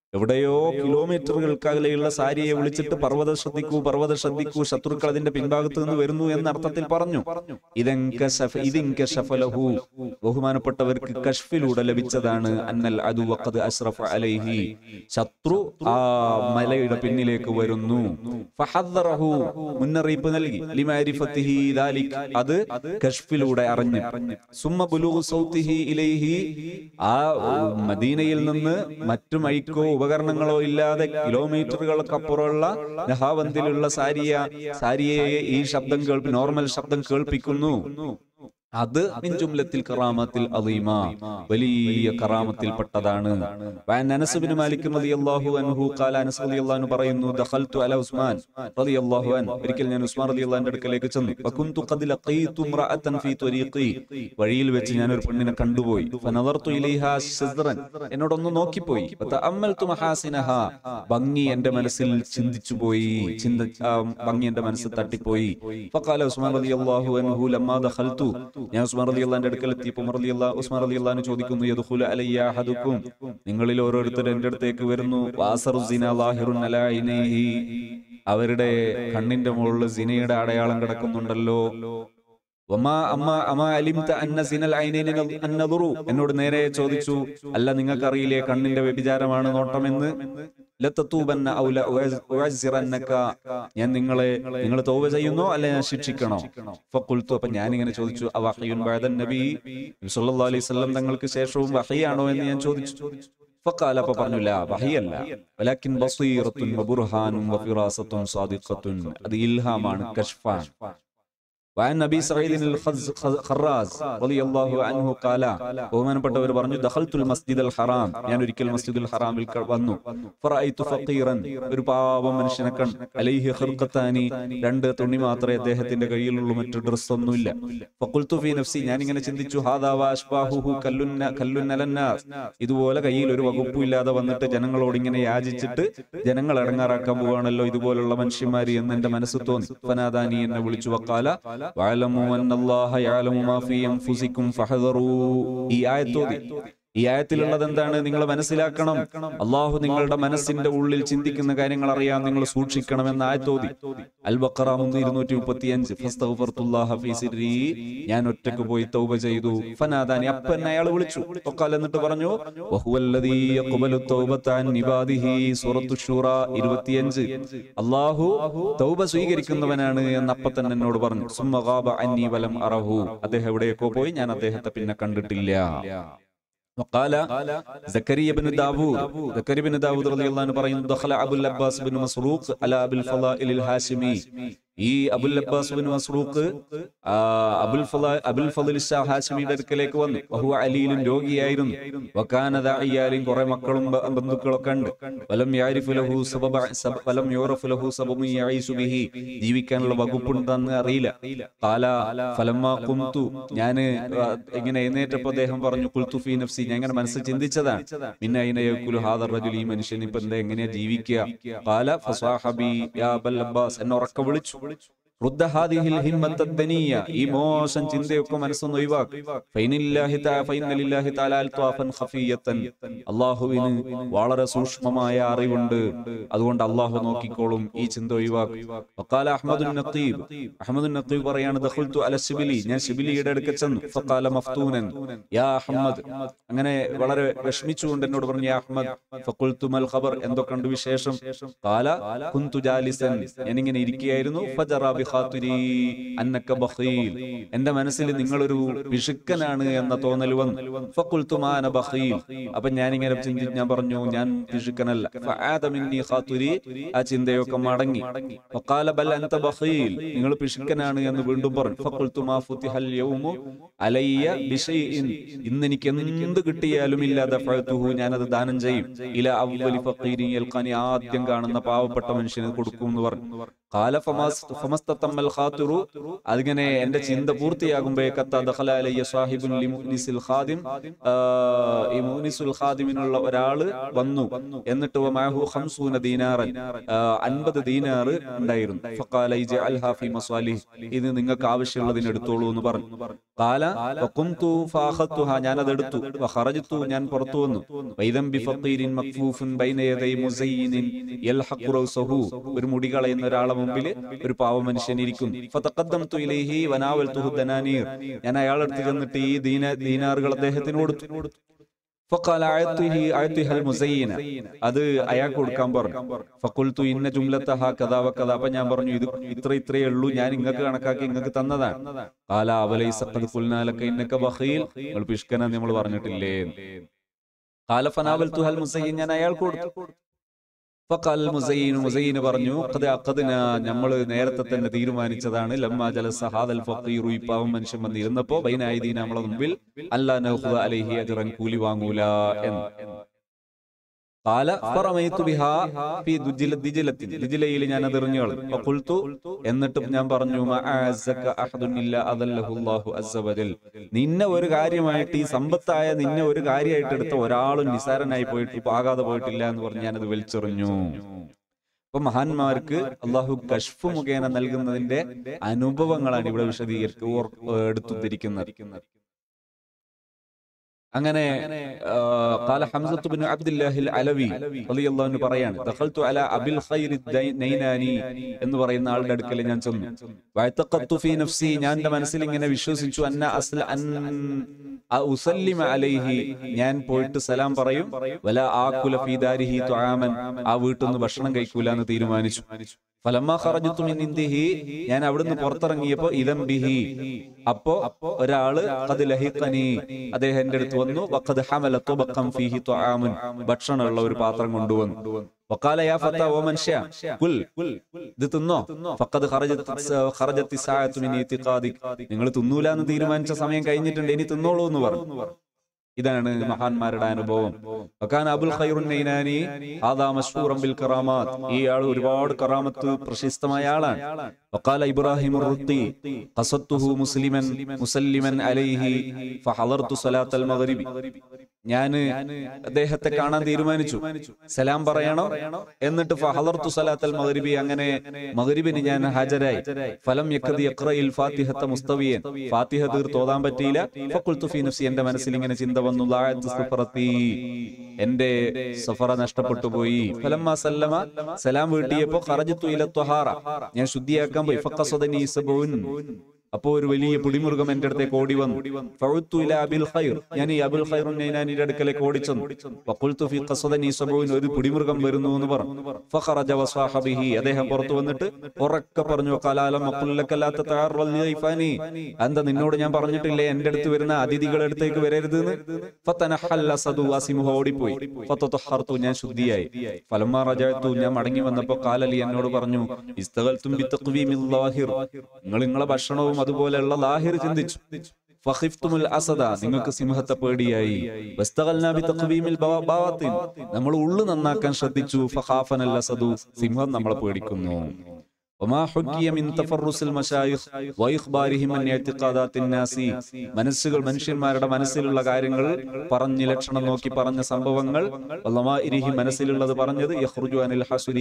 എവിടെയോ കിലോമീറ്ററുകൾക്കകലെയുള്ള സാരിയെ വിളിച്ചിട്ട് പർവ്വത ശ്രദ്ധിക്കൂ പർവ്വത ശ്രദ്ധിക്കൂ ശത്രുക്കൾ അതിന്റെ പിൻഭാഗത്ത് നിന്ന് വരുന്നു എന്ന അർത്ഥത്തിൽ പറഞ്ഞു ഇതെങ്കശഫ- ഇതിങ്കശഫലഹു. ബഹുമാനപ്പെട്ടവർക്ക് കഷ്ഫിലൂടെ ലഭിച്ചതാണ് അന്നൽ അദു വഖദ് അസ്റഫ അലൈഹി ശത്രു ആ മലയുടെ പിന്നിലേക്ക് വരുന്നു ഫഹദ്ദറഹു. മുന്നറിയിപ്പ് നൽകി ലിമാരിഫത്തിഹി ദാലിക്. അത് കഷ്ഫിലൂടെ അറിഞ്ഞു സുമ്മ ബുലൂഗു സൗത്തിഹി ഇലൈഹി ആ മദീനയിൽ നിന്ന് മറ്റു മൈക്കോ ഉപകരണങ്ങളോ ഇല്ലാതെ കിലോമീറ്ററുകൾക്കപ്പുറമുള്ള നഹാവന്തിലുള്ള സാരിയ സാരിയെ ഈ ശബ്ദം കേൾപ്പി നോർമൽ ശബ്ദം കേൾപ്പിക്കുന്നു അത് മിൻ ജുംലത്തിൽ കറാമത്തിൽ അലീമ വലിയ കറാമത്തിൽപ്പെട്ടതാണ് വഅൻ അനസ് ബിൻ മാലിക് റളിയല്ലാഹു അൻഹു ഖാല അനസ് റളിയല്ലാഹു അൻഹു പറയുന്നു ദഖൽതു അല ഉസ്മാൻ റളിയല്ലാഹു അൻഹു ഒരിക്കൽ ഞാൻ ഉസ്മാൻ റളിയല്ലാഹുവിന്റെ അടുക്കലേക്ക് ചെന്നു ഫകുന്തു ഖദ് ലഖീതു ഇംറഅതൻ ഫീ ത്വരീഖി വഴിയിൽ വെച്ച് ഞാൻ ഒരു പെണ്ണിനെ കണ്ടുപോയി ഫനദർതു ഇലൈഹാ ശസ്റൻ എന്നോടൊന്ന് നോക്കിപ്പോയി ഫതഅമ്മൽതു മഹാസിനഹ ഭംഗി എന്റെ മനസ്സിൽ ചിന്തിച്ചു പോയി ചിന്ത ആ ഭംഗി എന്റെ മനസ്സിൽ തട്ടിപ്പോയി ഫഖാല ഉസ്മാൻ റളിയല്ലാഹു അൻഹു ലമ്മാ ദഖൽതു ഞാൻ ഉസ്മാൻ റളിയല്ലാഹുവിന്റെ അടുക്കൽ എത്തിയപ്പോൾ ഉമർ റളിയല്ലാഹു ഉസ്മാൻ റളിയല്ലാഹു ചോദിക്കുന്നു യദ്ഖുലു അലയ്യ അഹദുക്കും നിങ്ങളിൽ ഓരോരുത്തർ എന്റെ അടുത്തേക്ക് വരുന്നു വാസറു സിന ലാഹിറുൻ അലാ ഐനൈഹി അവരുടെ കണ്ണിന്റെ മുകളിൽ സിനയുടെ അടയാളം കിടക്കുന്നുണ്ടല്ലോ വമാ അമ്മ അമാ അലിംത അന്ന സിനൽ ഐനൈനി നദ്- അന്നദുറു. എന്നോട് നേരെ ചോദിച്ചു അല്ല നിങ്ങൾക്കറിയില്ലേ കണ്ണിന്റെ വ്യഭിചാരമാണ് നോട്ടമെന്ന് ലത്തത്തൂബന്ന ഔ ല ഉഅസ്- ഉഅസ്സിറന്നക. ഞാൻ നിങ്ങളെ നിങ്ങൾ തൗബ ചെയ്യുന്നോ അല്ല ഞാൻ ശിക്ഷിക്കണോ ഫഖുൽതു അപ്പൊ ഞാൻ ഇങ്ങനെ ചോദിച്ചു അവഹയുൻ ബഅദൻ നബി നബി സല്ലല്ലാഹു അലൈഹി വസല്ലം തങ്ങൾക്ക് ശേഷവും വഹയാണോ എന്ന് ഞാൻ ചോദിച്ചു ഫഖാല അപ്പൊ പറഞ്ഞു ലാ വഹയല്ല വലാകിൻ ബസീറത്തുൻ വബുർഹാനും വഫിറാസത്തുൻ സാദിഖത്തുൻ അത് ഇൽഹാമാണ് കശ്ഫാൻ وعن ابي سعيد الخراز رضي الله عنه قال ബഹുമാനപ്പെട്ടവർ പറഞ്ഞു ദഖൽത്തുൽ മസ്ജിദൽ ഹറാം ഞാൻ ഒരിക്കൽ മസ്ജിദുൽ ഹറാമിൽ ക- വന്നു ഫറഅയ്തു ഫഖീറൻ ഒരു പാവം മനുഷ്യനെ കണ്ടു അലൈഹി ഖിർഖത്താനി രണ്ട് തുണി മാത്രമേ അദ്ദേഹത്തിന്റെ കയ്യിലുള്ളൂ മറ്റു ഡ്രസ് ഒന്നുമില്ല ഫഖുൽതു ഫീ നഫ്സി ഞാൻ ഇങ്ങനെ ചിന്തിച്ചു ഹാദാ വഅശ്ബാഹുഹു കല്ലുന്ന കല്ലുന്നലന്നാസ് ഇതുപോലെ കയ്യിൽ ഒരു വകുപ്പും ഇല്ലാതെ വന്നിട്ട് ജനങ്ങളോട് ഇങ്ങനെ യാചിച്ചിട്ട് ജനങ്ങൾ ഇടങ്ങാറാക്കാൻ പോവാണല്ലോ ഇതുപോലുള്ള മനുഷ്യന്മാര് എന്ന് എന്റെ മനസ്സ് തോന്നി ഫനാദാനി എന്നെ വിളിച്ചു വക്കാല വഅലമു അന്നല്ലാഹ യഅലമു മാ ഫീ അൻഫുസികും ഫഹദറൂ ഈ ആയത്തോതി ഈ ആയത്തിലുള്ളത് എന്താണ് നിങ്ങൾ മനസ്സിലാക്കണം അള്ളാഹു നിങ്ങളുടെ മനസ്സിന്റെ ഉള്ളിൽ ചിന്തിക്കുന്ന കാര്യങ്ങൾ അറിയാൻ നിങ്ങൾ സൂക്ഷിക്കണമെന്ന് ആയത്തോതി അൽ ബക്കറ ഇരുന്നൂറ്റി മുപ്പത്തി അഞ്ച് ഞാൻ ഒറ്റക്ക് പോയി തൗബ ചെയ്തു ഫനാദാനി അപ്പൊ എന്നെ അയാൾ വിളിച്ചു ഒക്കാൽ എന്നിട്ട് പറഞ്ഞു വഹുവല്ലദീ യഖ്ബലു തൗബത അൻ ഇബാദിഹി സൂറത്തു ശൂറ 25 അല്ലാഹു തൗബ സ്വീകരിക്കുന്നവനാണ് എന്ന് അപ്പൊ തന്നെ എന്നോട് പറഞ്ഞു സുമ്മ ഗാബ അന്നി വലം അറഹു അദ്ദേഹം എവിടെയൊക്കെ പോയി ഞാൻ അദ്ദേഹത്തെ പിന്നെ കണ്ടിട്ടില്ല وقال زكريا بن داوود زكريا بن داوود رضي الله عنه പറയുന്നു دخل ابو العباس بن مسروق على ابي الفضائل الهاشمي ഈ അബുൽ അബ്ബാസ് ബിൻ മസ്റൂഖ് ആ, അബുൽ ഫള- അബുൽ ഫളിൽ ഷാ ഹാഷിമിയുടെ അടുക്കലേക്ക് വന്നു വഹുവ അലിയിലും രോഗിയായിരുന്നു വക്കാന ദാഇയാലിൻ കുറെ മക്കളും ബ- ബന്ധുക്കളൊക്കെ ഉണ്ട് വലം യാരിഫു ലഹു സബബ സബ- വലം യൂറഫു ലഹു സബബുൻ യഈശു ബിഹി ജീവിക്കാനുള്ള വകുപ്പുണ്ടെന്ന് അറിയില്ല കാല ഫലമ്മ കുന്തു ഞാന് ആ, ഇങ്ങനെ എഴുന്നേറ്റപ്പോ അദ്ദേഹം പറഞ്ഞു കുൽത്തു ഫീ നഫ്സി ഞാൻ ഇങ്ങനെ മനസ്സിൽ ചിന്തിച്ചതാണ് പിന്നെ അതിനെ യക്കുലു ഹാദർ റജുൽ ഈ മനുഷ്യൻ ഇപ്പൊ എന്താ എങ്ങനെയാ ജീവിക്കുക കാല ഫസാഹബി യാ അബൽ അബ്ബാസ് എന്നെ ഉറക്ക വിളിച്ചു റുദ്ദ ഹാദിഹിൽ ഹിമ്മത്ത ദനിയ ഈ മോശം ചിന്തയൊക്കെ മനസ്സൊന്ന് ഒഴിവാക്കി ഫൈനില്ലാഹി തആ ഫൈനലില്ലാഹി തആല അൽത്വാഫൻ ഖഫിയത്തൻ അല്ലാഹുവിന് വളരെ സൂക്ഷ്മമായ അറിവുണ്ട് അതുകൊണ്ട് അല്ലാഹു നോക്കിക്കോളും ഈ ചിന്ത ഒഴിവാക്കി വഖാല അഹ്മദുൻ നഖീബ് അഹ്മദുൻ നഖീബ് പറയാണ് ദഖൽതു അല ശിബിലി ഞാൻ ശിബിലിയുടെ അടുക്കൽ ചെന്നു ഫഖാല മഫ്തൂനൻ യാ അഹ്മദ് അങ്ങനെ വളരെ വിഷമിച്ചുകൊണ്ട് എന്നോട് പറഞ്ഞു യാ അഹ്മദ് ഫഖുൽതു മൽ ഖബർ എന്തൊക്കെയുണ്ട് വിശേഷം കാല കുന്തു ജാലിസൻ ഞാനിങ്ങനെ ഇരിക്കുകയായിരുന്നു ഫജറ ബിഖാതിരി അന്നക ബഖീൽ എന്റെ മനസ്സിൽ നിങ്ങളൊരു പിശുക്കനാണ് എന്ന തോന്നൽ വന്നു ഫഖുൽതു മാ അന ബഖീൽ അപ്പൊ ഞാനിങ്ങനെ ചിന്തിച്ച് ഞാൻ പറഞ്ഞു ഞാൻ പിശുക്കനല്ല ഫആദ മിന്നി ഖാതിരി ആ ചിന്തയൊക്കെ മടങ്ങി ഫഖാല ബൽ അൻത ബഖീൽ നിങ്ങൾ പിശുക്കനാണ് എന്ന് വീണ്ടും പറഞ്ഞു ഫഖുൽതു മാ ഫുതിഹൽ യൗമു അലയ്യ ബിശൈഇൻ ഇന്ന് എനിക്ക് എന്ത് കിട്ടിയാലും ഇല്ല ദഫഅതുഹു ഞാൻ അത് ദാനം ചെയ്യും ഇല അവലി ഫഖീരി യൽഖാനി ആദ്യം കാണുന്ന പാവപ്പെട്ട മനുഷ്യന് കൊടുക്കും എന്ന് പറഞ്ഞു കാല ഫമാസ് ഫമസ്തത്തമ്മൽ ഖാത്തിറു അതിങ്ങനെ എന്റെ ചിന്ത പൂർത്തിയാകുമ്പോഴേക്കത്ത ദഖല അലയ്യ സാഹിബുൻ ലി മുഅ്നിസിൽ ഖാദിം ആ, ഈ മുഅ്നിസുൽ ഖാദിമിനുള്ള ഒരാള് വന്നു എന്നിട്ട് വമാഹു ഖംസൂന ദീനാറൻ അൻപത് ദീനാറ് ഉണ്ടായിരുന്നു ഫഖാല ഇജ്അൽഹാ ഫീ മസാലിഹ് ഇത് നിങ്ങൾക്ക് ആവശ്യമുള്ളതിന് എടുത്തോളൂ എന്ന് പറഞ്ഞു കാല വഖുംതു ഫാഖത്തുഹാ ഞാൻ അത് എടുത്തു വഖറജ്തു ഞാൻ പുറത്തു വന്നു വൈദം ബിഫഖീരിൻ മക്ഫൂഫുൻ ബൈന യദൈ മുസയ്യിനിൻ യൽഹഖു റൗസഹു ഒരു മുടി കളയുന്ന ഒരാളെ മുമ്പിൽ ഒരു പാവ മനുഷ്യൻ ഇരിക്കുന്നു ഫതഖദ്ദംതു ഇലൈഹി വനാവൽതുഹു ദനാനീർ ഞാൻ അയാളുടെ അടുത്ത് ചെന്നിട്ട് ഈ ദീന ദീനാറുകൾ അദ്ദേഹത്തിന് കൊടുത്തു ഫഖാല അഅ്തിഹി അഅ്തിഹൽ മുസയ്യിന അത് അയാൾക്ക് കൊടുക്കാൻ പറഞ്ഞു ഫഖുൽതു ഇന്ന ജുംലതഹ കദാ വകദാ അപ്പൊ ഞാൻ പറഞ്ഞു ഇത് ഇത്ര ഇത്രയേ ഉള്ളൂ ഞാൻ ഇങ്ങക്ക് കണക്കാക്കി ഇങ്ങക്ക് തന്നതാണ് കാല അവലൈസ ഖദ് ഖുൽനാ ലക ഇന്നക ബഖീൽ നിങ്ങൾ പിഷ്കന നമ്മൾ പറഞ്ഞിട്ടില്ലേ കാല ഫനാവൽതുഹൽ മുസയ്യിൻ ഞാൻ അയാൾക്ക് കൊടുത്തു ഫഖൽ മുസയ്യിൻ മുസയ്യിൻ പറഞ്ഞു ഖദ് അഖദ്ന നമ്മൾ നേരത്തെ തന്നെ തീരുമാനിച്ചതാണ് ലമ്മ ജലസ ഹാദൽ ഫഖീറു ഈ പാവം മനുഷ്യൻ വന്നിരുന്നപ്പോ ബൈനായിദീന നമ്മളെ മുമ്പിൽ അല്ലാ നഖുദ അലൈഹി അജ്റൻ കൂലി വാങ്ങൂല എന്ന് قال فرميت بها في دجل دجلة ദിജിലയിൽ ഞാൻ അത് എറിഞ്ഞു കളഞ്ഞു ഫഖുൽതു എന്നിട്ടും ഞാൻ പറഞ്ഞു മഅസക അഹദുൻ ഇല്ലാ അദല്ലഹു അല്ലാഹു അസ്സ വജൽ നിന്നെ ഒരു കാര്യമായിട്ട് ഈ സമ്പത്തായ നിന്നെ ഒരു കാര്യമായിട്ട് എടുത്ത ഒരാളും നിസാരനായി പോയിട്ട് ഇപ്പൊ ആകാതെ പോയിട്ടില്ല എന്ന് പറഞ്ഞ് ഞാനത് വലിച്ചെറിഞ്ഞു അപ്പൊ മഹാന്മാർക്ക് അള്ളാഹു കഷ്ഫ് മുഖേന നൽകുന്നതിന്റെ അനുഭവങ്ങളാണ് ഇവിടെ വിശദീകരിച്ച് ഓർ- എടുത്തുദ്ധരിക്കുന്നത് അങ്ങനെ ആ, قال حمزة بن عبد الله العلوي رضي الله عنه പറയാണ് دخلت على أبي الخير النيناني എന്ന് പറയുന്ന ആളുടെ അടുക്കൽ ഞാൻ ചെന്നു വഅതഖത്തു ഫീ നഫ്സി ഞാൻ എന്റെ മനസ്സിൽ ഇങ്ങനെ വിശ്വസിച്ചു അന്ന അസ്ല അൻ അ ഉസല്ലിമ അലൈഹി ഞാൻ പോയിട്ട് സലാം പറയും വല ആകുല ഫീ ദാരിഹി തുആമൻ ആ വീട്ടിൽ നിന്ന് ഭക്ഷണം കഴിക്കൂല എന്ന് തീരുമാനിച്ചു ഫലമ്മ ഖറജത്തു മിൻ ഇന്ദിഹി ഞാൻ അവിടുന്ന് പുറത്തിറങ്ങിയപ്പോ ഇദം ബിഹി അപ്പോ ഒരാള് ഖദ് ലഹിഖനി അദ്ദേഹം എന്റെ അടുത്ത് വന്നു വഖദ് ഹമല തുബഖം ഫീഹി തുആമുൻ ഭക്ഷണമുള്ള ഒരു പാത്രം കൊണ്ടുവന്നു വഖാല യാ ഫത്ത ഓ മനുഷ്യ കുൽ ഇത് തിന്നോ ഫഖദ് ഖറജത്ത് ഖറജത്തി സാഅത്തു മിൻ ഇത്തിഖാദിക് നിങ്ങൾ തിന്നൂല എന്ന് തീരുമാനിച്ച സമയം കഴിഞ്ഞിട്ടുണ്ട് ഇനി തിന്നോളൂ എന്ന് പറഞ്ഞു ഇതാണ് മഹാന്മാരുടെ അനുഭവം വക്കാന അബുൽ ഖൈറുൻ നൈനാനി ഹാദാ മശ്ഹൂറൻ ബിൽ കറാമാത്ത് ഈ ആൾ ഒരുപാട് കറാമത്ത് പ്രശസ്തമായ ആളാണ് വഖാല ഇബ്രാഹിം റുത്തി ഖസത്തുഹു മുസ്ലിമൻ മുസല്ലിമൻ അലൈഹി ഫഹളർതു സലാത്തൽ മഗ്രിബി ഞാൻ അദ്ദേഹത്തെ കാണാൻ തീരുമാനിച്ചു സലാം പറയണം എന്നിട്ട് ഫഹളർതു സലാത്തൽ മഗ്രിബി അങ്ങനെ മഗ്രിബിന് ഞാൻ ഹാജരായി ഫലം യഖദി യഖ്റയിൽ ഫാത്തിഹത്ത മുസ്തവിയൻ ഫാത്തിഹ തീർത്ത് ഓതാൻ പറ്റിയില്ല ഫഖുൽതു ഫീ നഫ്സി എന്റെ മനസ്സിൽ ഇങ്ങനെ ചിന്ത വന്നു ലാഅത്ത് സഫറത്തി എന്റെ സഫറ നഷ്ടപ്പെട്ടു പോയി ഫലമ്മ സല്ലമ സലാം വീട്ടിയപ്പോ ഖറജത്തു ഇല ത്വഹാറ ഞാൻ ശുദ്ധിയാക്കാൻ പോയി ഫഖസദനി സബൂൻ അപ്പോ ഒരു വലിയ പിടിമുറുകം എന്റെ അടുത്തേക്ക് ഓടി വന്നു ഫഉത്തു ഇല അബിൽ ഖൈർ ഞാൻ ഈ അബുൽ ഖൈറുൻ നൈനാനിയുടെ അടുക്കലേക്ക് ഓടിച്ചെന്നു വഖുൽതു ഫീ ഖസദനി സബൂൻ ഒരു പിടിമുറുകം വരുന്നു എന്ന് പറഞ്ഞു ഫഖറജ വസാഹബിഹി അദ്ദേഹം പുറത്തു വന്നിട്ട് ഉറക്കെ പറഞ്ഞു ഖലാലം അഖുല്ലക്കല്ലാത്ത തഅറൽ ലൈഫാനി എന്താ നിന്നോട് ഞാൻ പറഞ്ഞിട്ടില്ലേ എന്റെ അടുത്ത് വരുന്ന അതിഥികളുടെ അടുത്തേക്ക് വരരുത് ഫതനഹല്ല സദു വാസിമുഹ ഓടിപ്പോയി ഫതതഹർതു ഞാൻ ശുദ്ധിയായി ഫലമ്മ റജഅതു ഞാൻ മടങ്ങി വന്നപ്പോ കാലലി എന്നോട് പറഞ്ഞു ഇസ്തഗൽതും ബിതഖ്വീമിൽ ലാഹിർ നിങ്ങൾ നിങ്ങളെ ഭക്ഷണവും അതുപോലെയുള്ള ലാഹിർ ചിന്തിച്ചു ഫഖിഫ്തുമുൽ അസദ നിങ്ങൾക്ക് സിംഹത്തെ പേടിയായി വസ്തഗൽനാ ബിതഖ്വീമിൽ ബവാ- ബവാത്തിൻ നമ്മൾ ഉള്ളു നന്നാക്കാൻ ശ്രദ്ധിച്ചു ഫഖാഫനൽ അസദു സിംഹം നമ്മളെ പേടിക്കുന്നു وما حكي من تفرس المشايخ واخبارهم عن اعتقادات الناس മനസ്സുകൾ മനുഷ്യന്മാരുടെ മനസ്സിലുള്ള കാര്യങ്ങൾ പറഞ്ഞ് ലക്ഷണം നോക്കി പറഞ്ഞ സംഭവങ്ങൾ വല്ലമാഇരിഹി മനസ്സിലുള്ളത് പറഞ്ഞത് യഖ്റുജു അനിൽ ഹസുരി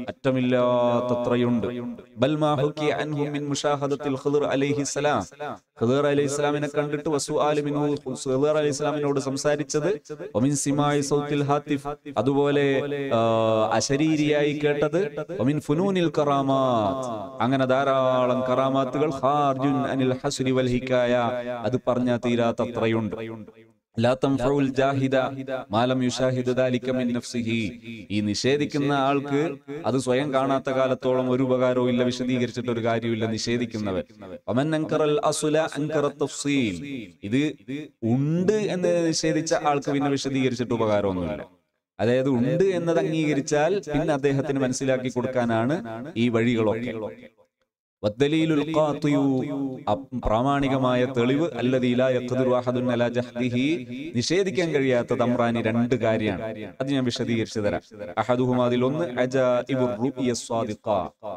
അറ്റമില്ലാത്തത്രയുണ്ട് ബൽ മാ ഹുക്കി അൻഹു മിൻ മുഷാഹദത്തിൽ ഖിദർ അലൈഹിസ്സലാം ഖിദർ അലൈഹിസ്സലാമിനെ കണ്ടിട്ട് വസുആലി മിൻഹു ഖിദർ അലൈഹിസ്സലാമിനോട് സംസാരിച്ചത് വമിൻ സിമായി സൗത്തിൽ ഹാത്തിഫ് അതുപോലെ ആ, അശരീരിയായി കേട്ടത് വമിൻ ഫുനൂനിൽ കറാമാത്ത് അങ്ങനെ ധാരാളം കറാമാത്തുകൾ ഖാർജുൻ അനിൽ ഹസ്രി വൽ ഹിക്കായ അത് പറഞ്ഞാൽ തീരാത്തത്രയുണ്ട് ലാ തൻഫഉൽ ജാഹിദ മാലം യുഷാഹിദ ദാലിക മിൻ നഫ്സിഹി ഈ നിഷേധിക്കുന്ന ആൾക്ക് അത് സ്വയം കാണാത്ത കാലത്തോളം ഒരു ഉപകാരവും ഇല്ല വിശദീകരിച്ചിട്ട് ഒരു കാര്യമില്ല നിഷേധിക്കുന്നവൻ വമൻ അൻകറൽ അസുല അൻകറ തഫ്സീൽ ഇത് ഉണ്ട് എന്ന് നിഷേധിച്ച ആൾക്ക് പിന്നെ വിശദീകരിച്ചിട്ട് ഉപകാരമൊന്നുമില്ല അതായത് ഉണ്ട് എന്നത് അംഗീകരിച്ചാൽ പിന്നെ അദ്ദേഹത്തിന് മനസ്സിലാക്കി കൊടുക്കാനാണ് ഈ വഴികളൊക്കെ വദ്ദലീലുൽ ഖാത്തിയു അപ്- പ്രാമാണികമായ തെളിവ് അല്ലദീ ലാ യഖ്ദിറു അഹദുൻ അലാ ജഹ്ദിഹി നിഷേധിക്കാൻ കഴിയാത്ത തമ്രാനി രണ്ട് കാര്യമാണ് അത് ഞാൻ വിശദീകരിച്ചു തരാം അഹദുഹും അതിൽ ഒന്ന് അജാഇബുർ റുഇയ സ്വാദിഖ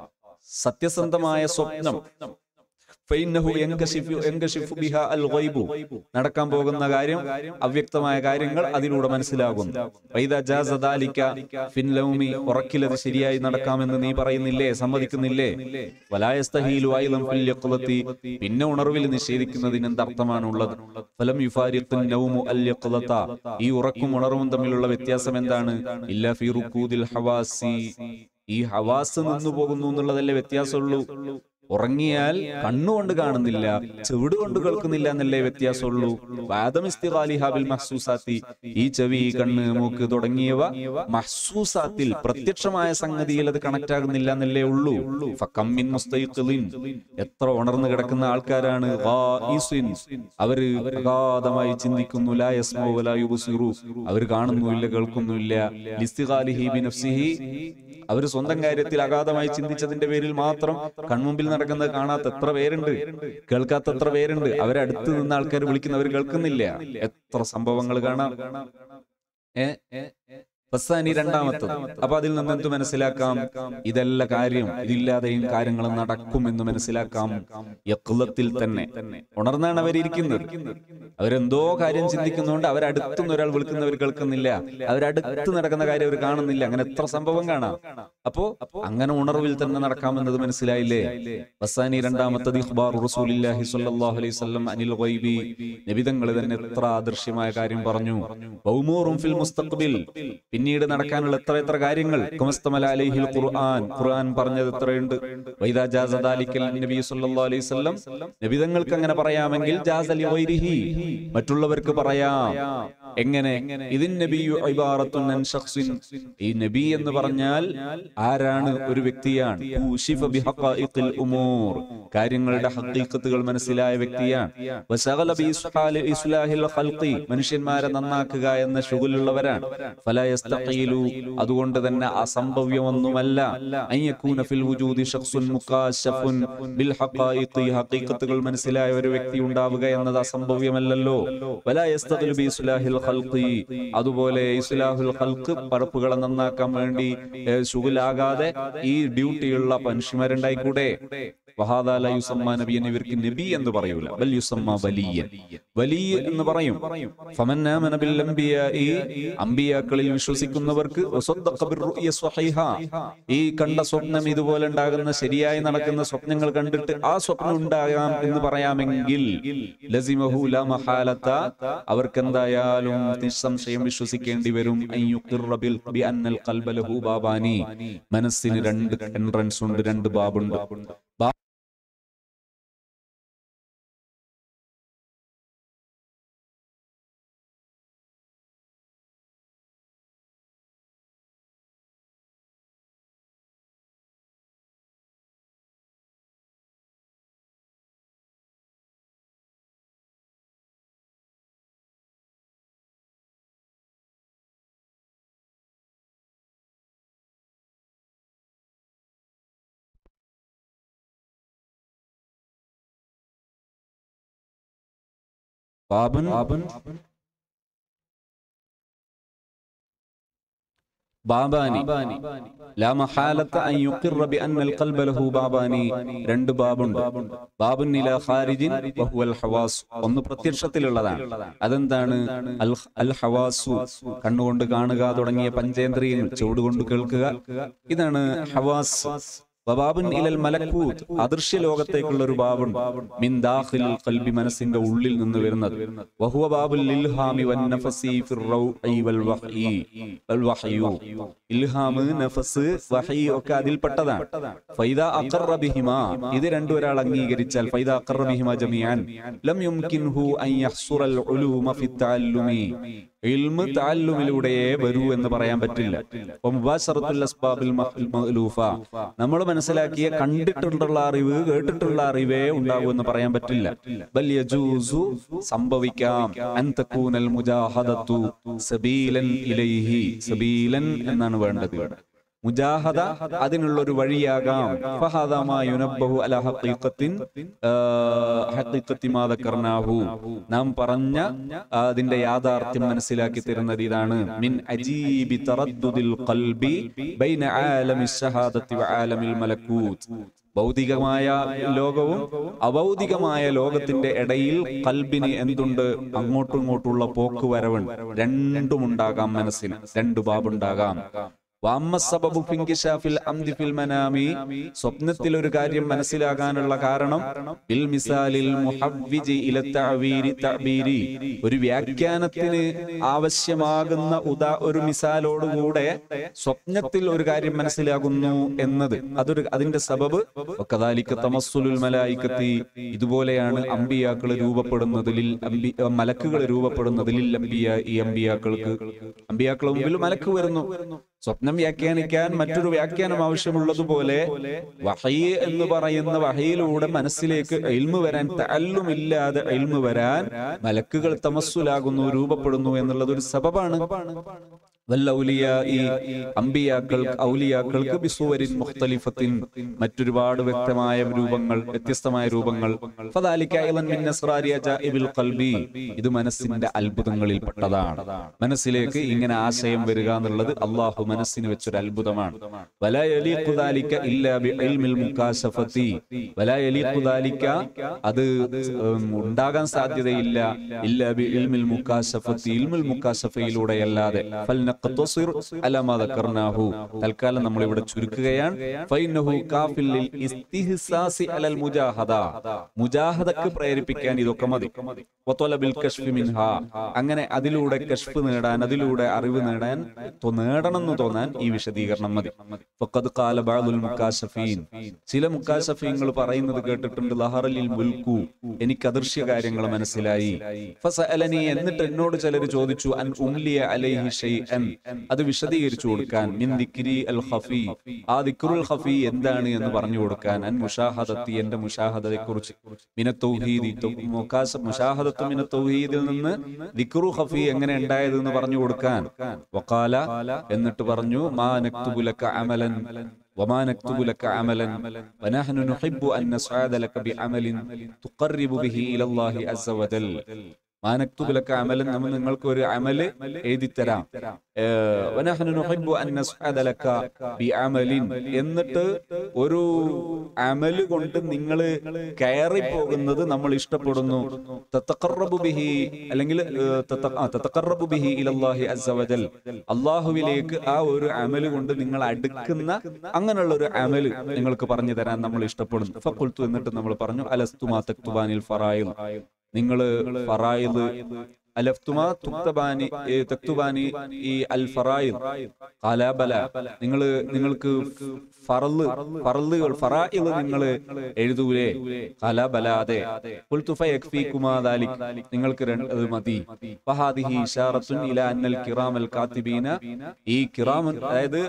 സത്യസന്ധമായ സ്വപ്നം ഫൈന്നഹു യൻകശിഫു യൻകശിഫു ബിഹാ അൽ ഗൈബു. നടക്കാൻ പോകുന്ന കാര്യം അവ്യക്തമായ കാര്യങ്ങൾ അതിലൂടെ മനസ്സിലാകുന്നു വൈദ ജാസ ദാലിക ഫിൻ ലൗമി ഉറക്കിലത് ശരിയായി നടക്കാമെന്ന് നീ പറയുന്നില്ലേ സമ്മതിക്കുന്നില്ലേ വലായസ്തഹീലു ഐലം ഫിൽ യഖ്ലത്തി പിന്നെ ഉണർവിൽ നിഷേധിക്കുന്നതിന് എന്തർത്ഥമാണ് ഉള്ളത് ഫലം യുഫാരിഖുൻ നൗമു അൽ യഖ്ലത ഈ ഉറക്കും ഉണർവും തമ്മിലുള്ള വ്യത്യാസം എന്താണ് ഇല്ല ഫി റുക്കൂദിൽ ഹവാസി ഈ ഹവാസ് നിന്നു പോകുന്നു എന്നുള്ളതല്ലേ വ്യത്യാസമുള്ളൂ ഉറങ്ങിയാൽ കണ്ണുകൊണ്ട് കാണുന്നില്ല ചെവിട് കൊണ്ട് കേൾക്കുന്നില്ല എന്നല്ലേ വ്യത്യാസമുള്ളൂ വാദമിസ്തിഹാബിൽ മഹ്സൂസാത്തി ഈ ചെവി കണ്ണ് മൂക്ക് തുടങ്ങിയവ മഹ്സൂസാത്തിൽ പ്രത്യക്ഷമായ സംഗതിയിൽ അത് കണക്ട് ആകുന്നില്ല എന്നല്ലേ ഉള്ളൂ ഫക്കമ്മിൻ മുസ്തൈഖിലിൻ. എത്ര ഉണർന്നു കിടക്കുന്ന ആൾക്കാരാണ് ഗായിസിൻ. അവര് അഗാധമായി ചിന്തിക്കുന്നു ലാ യസ്മഉ വലാ യുബ്സിറു. അവര് കാണുന്നുമില്ല കേൾക്കുന്നുമില്ല ലിസ്തിഗാലിഹി ബിനഫ്സിഹി. അവര് സ്വന്തം കാര്യത്തിൽ അഗാധമായി ചിന്തിച്ചതിന്റെ പേരിൽ മാത്രം കൺമുമ്പിൽ നടക്കുന്നത് കാണാത്ത എത്ര പേരുണ്ട് കേൾക്കാത്ത എത്ര പേരുണ്ട് അവരെ അടുത്ത് നിന്ന് ആൾക്കാർ വിളിക്കുന്നവർ കേൾക്കുന്നില്ല എത്ര സംഭവങ്ങൾ കാണാം ഏ ഫസ്സാനി രണ്ടാമത്തത് അപ്പൊ അതിൽ നിന്ന് എന്ത് മനസ്സിലാക്കാം ഇതല്ല കാര്യം ഇതില്ലാതെയും കാര്യങ്ങൾ നടക്കും എന്ന് മനസ്സിലാക്കാം യക്കുലത്തിൽ തന്നെ ഉണർന്നാണ് അവരിയ്ക്കുന്നത് അവരെന്തോ കാര്യം ചിന്തിക്കുന്നതുകൊണ്ട് അവരടുത്തുനിന്ന് ഒരാൾ വിളിക്കുന്നവർ കേൾക്കുന്നില്ല അവരടുത്ത് നടക്കുന്ന കാര്യം അവർ കാണുന്നില്ല അങ്ങനെ എത്ര സംഭവം കാണാം അപ്പോ അങ്ങനെ ഉണർവിൽ തന്നെ നടക്കാമെന്നത് മനസ്സിലായില്ലേ ഫസ്സാനി രണ്ടാമത്തത് ഇഖ്ബാർ റസൂലില്ലാഹി സ്വല്ലല്ലാഹു അലൈഹി വസല്ലം അനിൽ ഗൈബി നബിതങ്ങൾ തന്നെ എത്ര ആദർശ്യമായ കാര്യം പറഞ്ഞു വൗമൂറും ഫിൽ മുസ്തഖ്ബിൽ പിന്നീട് നടക്കാനുള്ള എത്ര എത്ര കാര്യങ്ങൾ കുമസ്തമല അലൈഹിൽ ഖുർആൻ ഖുർആൻ പറഞ്ഞത് എത്രയുണ്ട് വൈദാ ജാസ ദാലിക്കൽ നബി സല്ലല്ലാഹു അലൈഹി വസല്ലം നബിതങ്ങൾക്ക് അങ്ങനെ പറയാമെങ്കിൽ ജാസ ലിഗൈരിഹി മറ്റുള്ളവർക്ക് പറയാം എങ്ങനെ ഇതിൻ നബിയു ഇബാറത്തുൻ അൻ ശഖ്സിൻ ഈ നബി എന്ന് പറഞ്ഞാൽ ആരാണ് ഒരു വ്യക്തിയാണ് ഊശിഫ ബിഹഖായിഖിൽ ഉമൂർ കാര്യങ്ങളുടെ ഹഖീഖത്തുകൾ മനസ്സിലായ വ്യക്തിയാണ് വസഗല ബിഇസ്ഹാലി ഇസ്ലാഹിൽ ഖൽഖി മനുഷ്യന്മാരെ നന്നാക്കുക എന്ന ശുഗലുള്ളവരാണ് ഫലാ യസ്തഖീലു അതുകൊണ്ട് തന്നെ അസംഭവ്യമൊന്നുമല്ല അൻ യകൂന ഫിൽ വുജൂദി ശഖ്സുൻ മുകാശഫുൻ ബിൽ ഹഖായിഖി ഹഖീഖത്തുകൾ മനസ്സിലായ ഒരു വ്യക്തി ഉണ്ടാവുക എന്നത് അസംഭവ്യമല്ലല്ലോ വലാ യസ്തഖിലു ബി ഇസ്ലാഹിൽ ഖൽഖി അതുപോലെ ഇസ്ലാഹുൽ ഖൽഖ് പറപ്പുകളെ നന്നാക്കാൻ വേണ്ടി ഏഹ്, ശുഗലാകാതെ ഈ ഡ്യൂട്ടിയുള്ള മനുഷ്യന്മാരുണ്ടായിക്കൂടെ വഹാദാ ലാ യുസമ്മാ നബിയൻ ഇവർക്ക് നബി എന്ന് പറയൂല ബൽ യുസമ്മ വലിയൻ വലിയ എന്ന് പറയും ഫമൻ ആമന ബിൽ അംബിയാഇ അംബിയാക്കളിൽ വിശ്വസിക്കുന്നവർക്ക് വസദ്ദഖ ബിർറുയ സ്വഹീഹ ഈ കണ്ട സ്വപ്നം ഇതുപോലെ ഉണ്ടാകുന്ന ശരിയായി നടക്കുന്ന സ്വപ്നങ്ങൾ കണ്ടിട്ട് ആ സ്വപ്നം ഉണ്ടാകാം എന്ന് പറയാമെങ്കിൽ ലസിമഹു ലാ മഹാലത്ത അവർക്ക് എന്തായാലും നിസ്സംശയം വിശ്വസിക്കേണ്ടി വരും അൻ യുഖിറ ബിൽ ബി അന്നൽ ഖൽബ ലഹു ബാബാനി മനസ്സിന് രണ്ട് എൻട്രൻസ് ഉണ്ട് രണ്ട് ബാബുണ്ട് ബാ- ബാബൻ ബാബാനി ലാ മഹാലത്ത അൻ യുഖിറ ബി അന്നൽ ഖൽബ ലഹു ബാബാനി രണ്ട് ബാബുണ്ട് ബാബുൻ ഇലാ ഖാരിജിൻ വഹുവൽ ഹവാസ് ഒന്ന് പ്രത്യക്ഷത്തിലുള്ളതാണ് അതെന്താണ് അൽ അൽ ഹവാസു കണ്ണുകൊണ്ട് കാണുക തുടങ്ങിയ പഞ്ചേന്ദ്രിയങ്ങൾ ചുവടുകൊണ്ട് കേൾക്കുക ഇതാണ് ഹവാസ് വബാബുൻ ഇലൽ മലക്കൂത്ത് അദൃശ്യ ലോകത്തേക്കുള്ള ഒരു ബാബുണ്ട് മിൻ ദാഖിൽ ഖൽബി മനസ്സിന്റെ ഉള്ളിൽ നിന്ന് വരുന്നത് വഹുവ ബാബുൽ ഇൽഹാമി വൻ നഫസി ഫിർ റൗഇ വൽ വഹ്യി വൽ വഹ്യു ഇൽഹാം നഫസ് വഹി ഒക്കെ അതിൽപ്പെട്ടതാണ് ഫൈദ അഖറ ബിഹിമാ ഇത് രണ്ടു ഒരാൾ അംഗീകരിച്ചാൽ ഫൈദ അഖറ ബിഹിമാ ജമിയാൻ ലം യുംകിൻഹു അൻ യഹ്സുറൽ ഉലൂമ ഫി തഅല്ലുമി ഇൽമ് തഅല്ലുമിലൂടെയേ വരൂ എന്ന് പറയാൻ പറ്റില്ല അപ്പൊ മുബാശറത്തുൽ അസ്ബാബിൽ മഹ് മഅ്ലൂഫ നമ്മൾ മനസ്സിലാക്കിയ കണ്ടിട്ടുള്ള അറിവ് കേട്ടിട്ടുള്ള അറിവേ ഉണ്ടാകൂ എന്ന് പറയാൻ പറ്റില്ല ബൽ യജൂസു സംഭവിക്കാം അൻ തകൂനൽ മുജാഹദത്തു സബീലൻ ഇലൈഹി സബീലൻ എന്നാണ് വേണ്ടത് ഇവിടെ മുജാഹദ അതിനുള്ള ഒരു വഴിയാകാം ഫഹദാ മാ യുനബ്ബഹു അലാ ഹഖീഖത്തിൻ ആ, ഹഖീഖത്തി മാ ദക്കർനാഹു നാം പറഞ്ഞ ആ, അതിന്റെ യാഥാർത്ഥ്യം മനസ്സിലാക്കി തരുന്നത് ഇതാണ് മിൻ അജീബി തറദ്ദുദിൽ ഖൽബി ബൈന ആലമി ഷഹാദത്തി വ ആലമിൽ മലക്കൂത്ത് ഭൗതികമായ ലോകവും അഭൗതികമായ ലോകത്തിന്റെ ഇടയിൽ കൽബിന് എന്തുണ്ട് അങ്ങോട്ടും ഇങ്ങോട്ടുള്ള പോക്ക് വരവുണ്ട് രണ്ടും ഉണ്ടാകാം മനസ്സിന് രണ്ട് ബാബുണ്ടാകാം വാമ്മ സബബു ഫി ഇൻകിശാഫിൽ അംദി ഫിൽ മനാമി സ്വപ്നത്തിൽ ഒരു കാര്യം മനസ്സിലാകാനുള്ള കാരണം ബിൽ മിസാലിൽ മുഹവ്വിജി ഇല തഅവീരി തഅബീരി ഒരു വ്യാഖ്യാനത്തിന് ആവശ്യമാകുന്ന ഉദാ ഒരു മിസാലോടുകൂടെ സ്വപ്നത്തിൽ ഒരു കാര്യം മനസ്സിലാകുന്നു എന്നത് അതൊരു അതിന്റെ സബബ് വകദാലിക തമസ്സുലുൽ മലായികത്തി ഇതുപോലെയാണ് അമ്പിയാക്കൾ രൂപപ്പെടുന്നത് ലിൽ അമ്പി മലക്കുകൾ രൂപപ്പെടുന്നത് ലിൽ അമ്പിയ ഈ അമ്പിയാക്കൾക്ക് അമ്പിയാക്കളുടെ മുമ്പിൽ മലക്ക് വരുന്നു സ്വപ്നം വ്യാഖ്യാനിക്കാൻ മറ്റൊരു വ്യാഖ്യാനം ആവശ്യമുള്ളതുപോലെ വഹൈ എന്ന് പറയുന്ന വഹയിലൂടെ മനസ്സിലേക്ക് എൽമു വരാൻ തല്ലുമില്ലാതെ എൽമു വരാൻ മലക്കുകൾ തമസ്സുലാകുന്നു രൂപപ്പെടുന്നു എന്നുള്ളത് ഒരു സബബാണ് വല്ലൗലിയ ഈ അമ്പിയാക്കൾ ഔലിയാക്കൾക്ക് ബിസുവരിൻ മുഖ്തലിഫത്തിൻ മറ്റൊരുപാട് വ്യക്തമായ രൂപങ്ങൾ വ്യത്യസ്തമായ രൂപങ്ങൾ ഫദാലിക അയ്ളൻ മിൻ അസ്റാരി അജാഇബിൽ ഖൽബി ഇത് മനസ്സിന്റെ അത്ഭുതങ്ങളിൽ പെട്ടതാണ് മനസ്സിലേക്ക് ഇങ്ങനെ ആശയം വരിക എന്നുള്ളത് അള്ളാഹു മനസ്സിന് വെച്ചൊരു അത്ഭുതമാണ് വലാ യലീഖു ദാലിക ഇല്ലാ ബിഇൽമിൽ മുകാശഫത്തി വലാ യലീഖു ദാലിക അത് ഉം, ഉണ്ടാകാൻ സാധ്യതയില്ല ഇല്ലാ ബിഇൽമിൽ മുകാശഫത്തി ഇൽമുൽ മുകാശഫയിലൂടെയല്ലാതെ ഫൽനഖ്തസിർ അലാ മാ ദക്കർനാഹു തൽക്കാലം നമ്മൾ ഇവിടെ ചുരുക്കുകയാണ് ഫൈനഹു കാഫിൽ ലിൽ ഇസ്തിഹ്സാസി അലൽ മുജാഹദ മുജാഹദക്ക് പ്രേരിപ്പിക്കാൻ ഇതൊക്കെ മതി വത്വലബിൽ കശ്ഫി മിൻഹ അങ്ങനെ അതിലൂടെ കശ്ഫ് നേടാൻ അതിലൂടെ അറിവ് നേടാൻ തോ- നേടണം എന്ന് തോന്നാൻ ഈ വിശദീകരണം മതി ഫഖദ് ഖാല ബഅദുൽ മുക്കാശഫീൻ ചില മുക്കാശഫീങ്ങൾ പറയുന്നത് കേട്ടിട്ടുണ്ട് ലഹറലിൽ മുൽക്കു എനിക്ക് അദൃശ്യ കാര്യങ്ങൾ മനസ്സിലായി ഫസഅലനി എന്നിട്ട് എന്നോട് ചിലർ ചോദിച്ചു അൻ ഉംലിയ അലൈഹി ഷൈഅൻ അത് വിശദീകരിച്ചു കൊടുക്കാൻ മിൻ ദിക്രി അൽ ഖഫി ആ ദിക്റുൽ ഖഫി എന്താണ് എന്ന് പറഞ്ഞു കൊടുക്കാൻ അൻ മുഷാഹദത്തി എന്റെ മുഷാഹദത്തെ കുറിച്ച് മിന തൗഹീദി തൗ- മുക്കാശ മുഷാഹദത്തു മിന തൗഹീദിൽ നിന്ന് ദിക്റു ഖഫി എങ്ങനെ ഉണ്ടായത് എന്ന് പറഞ്ഞു കൊടുക്കാൻ വഖാല എന്നിട്ട് പറഞ്ഞു മാ നക്തുബു ലക അമലൻ وما نكتب لك عملا ونحن نحب أن نسعد لك بعمل تقرب به إلى الله عز وجل ما نكتب لك عملا നമ്മൾ നിങ്ങൾക്ക് ഒരു അമല് എഴുതി തരാം ഏഹ്, ونحن نحب أن نسعد لك بعمل എന്നിട്ട് ഒരു അമല് കൊണ്ട് നിങ്ങൾ കയറി പോകുന്നത് നമ്മൾ ഇഷ്ടപ്പെടുന്നു തത്തഖറബു ബിഹി അല്ലെങ്കിൽ ഏഹ്, തത്ത- ആ, തത്തഖറബു ബിഹി ഇലല്ലാഹി അസ്സ വജൽ അള്ളാഹുവിലേക്ക് ആ ഒരു അമല് കൊണ്ട് നിങ്ങൾ അടുക്കുന്ന അങ്ങനെയുള്ള ഒരു അമല് നിങ്ങൾക്ക് പറഞ്ഞു തരാൻ നമ്മൾ ഇഷ്ടപ്പെടുന്നു ഫക്കുൽത്തു എന്നിട്ട് നമ്മൾ പറഞ്ഞു അലസ്തുമാ തക്തുബാനിൽ ഫറായിൽ നിങ്ങൾ ഫറായിദ് അലഫ്തുമാ തുക്തബാനി ഏ, തക്തുബാനി ഈ അൽ ഫറായിൽ കാലാബല നിങ്ങൾ നിങ്ങൾക്ക് ഫറല് ഫറലുകൾ ഫറായിദ് നിങ്ങൾ എഴുതൂലേ കാലാബല അതെ ഖുൽതു ഫയക്ഫീകുമാ ദാലിക് നിങ്ങൾക്ക് രണ്ട് അത് മതി ഫഹാദിഹി ഇഷാറത്തുൻ ഇലാ അന്നൽ കിറാമൽ കാത്തിബീന ഈ കിറാം അതായത്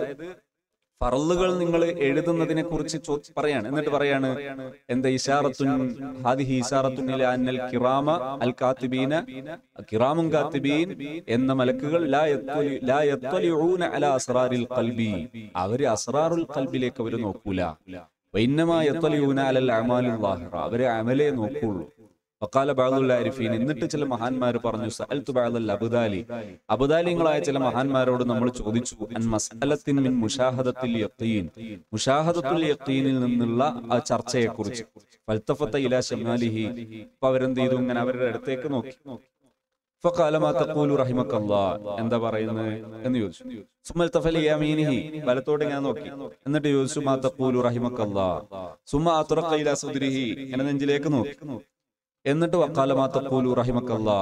ഫറലുകൾ നിങ്ങൾ എഴുതുന്നതിനെ കുറിച്ച് ചോ- പറയാണ് എന്നിട്ട് പറയാണ് എന്താ ഇഷാറത്തുൻ ഹാദിഹി ഇഷാറത്തുൻ ഇലാ അന്നൽ കിറാമ അൽ കാത്തിബീന കിറാമും കാത്തിബീൻ എന്ന മലക്കുകൾ ലാ യത്വലി ലാ യത്വലിഊന അലാ അസ്റാരിൽ ഖൽബി അവര് അസ്റാറുൽ ഖൽബിലേക്ക് അവർ നോക്കൂല വൈന്നമാ യത്വലിഊന അലൽ അമാലിൽ ളാഹിറ അവര് അമലേ നോക്കുള്ളൂ വക്കാല ബാദുൽ ആരിഫീൻ എന്നിട്ട് ചില മഹാന്മാർ പറഞ്ഞു സഅൽതു ബഅദൽ അബ്ദാലി അബ്ദാലിങ്ങളായ ചില മഹാന്മാരോട് നമ്മൾ ചോദിച്ചു അൻ മസ്അലത്തിൻ മിൻ മുഷാഹദത്തിൽ യഖീൻ മുഷാഹദത്തുൽ യഖീനിൽ നിന്നുള്ള ആ ചർച്ചയെ കുറിച്ച് ഫൽതഫത്ത ഇലാ ശമാലിഹി അപ്പൊ അവരെന്ത് ചെയ്തു ഇങ്ങനെ അവരുടെ അടുത്തേക്ക് നോക്കി ഫഖാല മാ തഖൂലു റഹിമക്കല്ലാ എന്താ പറയുന്നത് എന്ന് ചോദിച്ചു സുമ്മൽ തഫലി യമീനിഹി വലത്തോട്ട് ഇങ്ങനെ നോക്കി എന്നിട്ട് ചോദിച്ചു മാ തഖൂലു റഹിമക്കല്ലാ സുമ്മ അത്റഖ ഇലാ സുദ്രിഹി ഇങ്ങനെ നെഞ്ചിലേക്ക് നോക്കി എന്നിട്ട് വക്കാല മാ തഖൂലു റഹിമക്കല്ലാ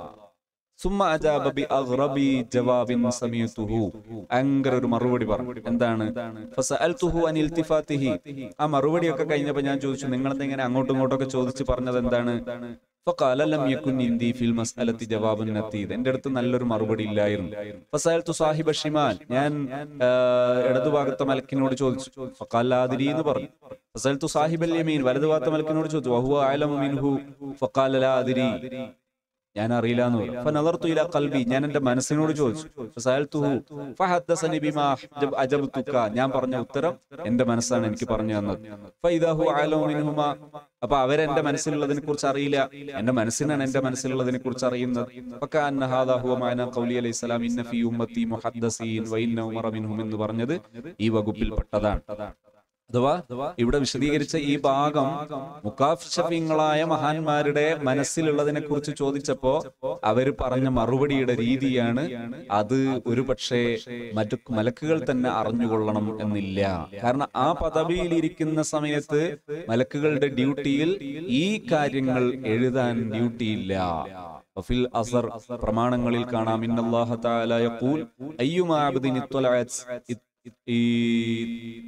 സുമ്മ അജാബ ബി അഗ്റബി ജവാബിൻ സമീതുഹു ഭയങ്കര ഒരു മറുപടി പറഞ്ഞു എന്താണ് ഫസഅൽതുഹു അൻ ഇൽതിഫാതിഹി ആ മറുപടിയൊക്കെ കഴിഞ്ഞപ്പോൾ ഞാൻ ചോദിച്ചു നിങ്ങൾ ഇങ്ങനെ അങ്ങോട്ടും ഇങ്ങോട്ടും ഒക്കെ ചോദിച്ച് പറഞ്ഞത് എന്താണ് ഫഖാല ലം യകുൻ ഇന്ദി ഫിൽ മസ്അലത്തി ജവാബുൻ നതീദ് എന്റെ അടുത്ത് നല്ലൊരു മറുപടി ഇല്ലായിരുന്നു ഫസഅൽതു സാഹിബ ഷിമാൽ ഞാൻ ആ, ഇടതുഭാഗത്തെ മലക്കിനോട് ചോദിച്ചു ഫഖാല ആദിരി എന്ന് പറഞ്ഞു ഫസഅൽതു സാഹിബൽ യമീൻ വലതുഭാഗത്തെ മലക്കിനോട് ചോദിച്ചു വഹുവ അഅലമു മിൻഹു ഫഖാല ലാ അദിരി ഞാൻ അറിയില്ല എന്ന് പറഞ്ഞു ഫനദർതു ഇലാ ഖൽബി ഞാൻ എന്റെ മനസ്സിനോട് ചോദിച്ചു ഫസഅൽതുഹു ഫഹദ്ദസനി ബിമാ അജബ്- അജബ്തുക ഞാൻ പറഞ്ഞ ഉത്തരം എന്റെ മനസ്സാണ് എനിക്ക് പറഞ്ഞു തന്നത് ഫൈദാഹു അലമു മിൻഹുമാ അപ്പൊ അവരെന്റെ മനസ്സിലുള്ളതിനെ കുറിച്ച് അറിയില്ല എന്റെ മനസ്സിനാണ് എന്റെ മനസ്സിലുള്ളതിനെ കുറിച്ച് അറിയുന്നത് ഫകാന്ന ഹാദാ ഹുവ മഅന ഖൗലി അലൈഹി സലാം ഇന്ന ഫീ ഉമ്മത്തി മുഹദ്ദസീൻ വഇന്ന ഉമറ മിൻഹും എന്ന് പറഞ്ഞത് ഈ വകുപ്പിൽപ്പെട്ടതാണ് അഥവാ ഇവിടെ വിശദീകരിച്ച ഈ ഭാഗം മുക്കാഫിഷഫീങ്ങളായ മഹാന്മാരുടെ മനസ്സിലുള്ളതിനെ കുറിച്ച് ചോദിച്ചപ്പോ അവര് പറഞ്ഞ മറുപടിയുടെ രീതിയാണ് അത് ഒരു പക്ഷേ മറ്റു മലക്കുകൾ തന്നെ അറിഞ്ഞുകൊള്ളണം എന്നില്ല കാരണം ആ പദവിയിൽ ഇരിക്കുന്ന സമയത്ത് മലക്കുകളുടെ ഡ്യൂട്ടിയിൽ ഈ കാര്യങ്ങൾ എഴുതാൻ ഡ്യൂട്ടിയില്ല വഫിൽ അസർ പ്രമാണങ്ങളിൽ കാണാം ഇന്നല്ലാഹ തആല യഖൂൽ അയ്യുമാ അബ്ദിൻ ഇത്വലഅത് ഇ- ഈ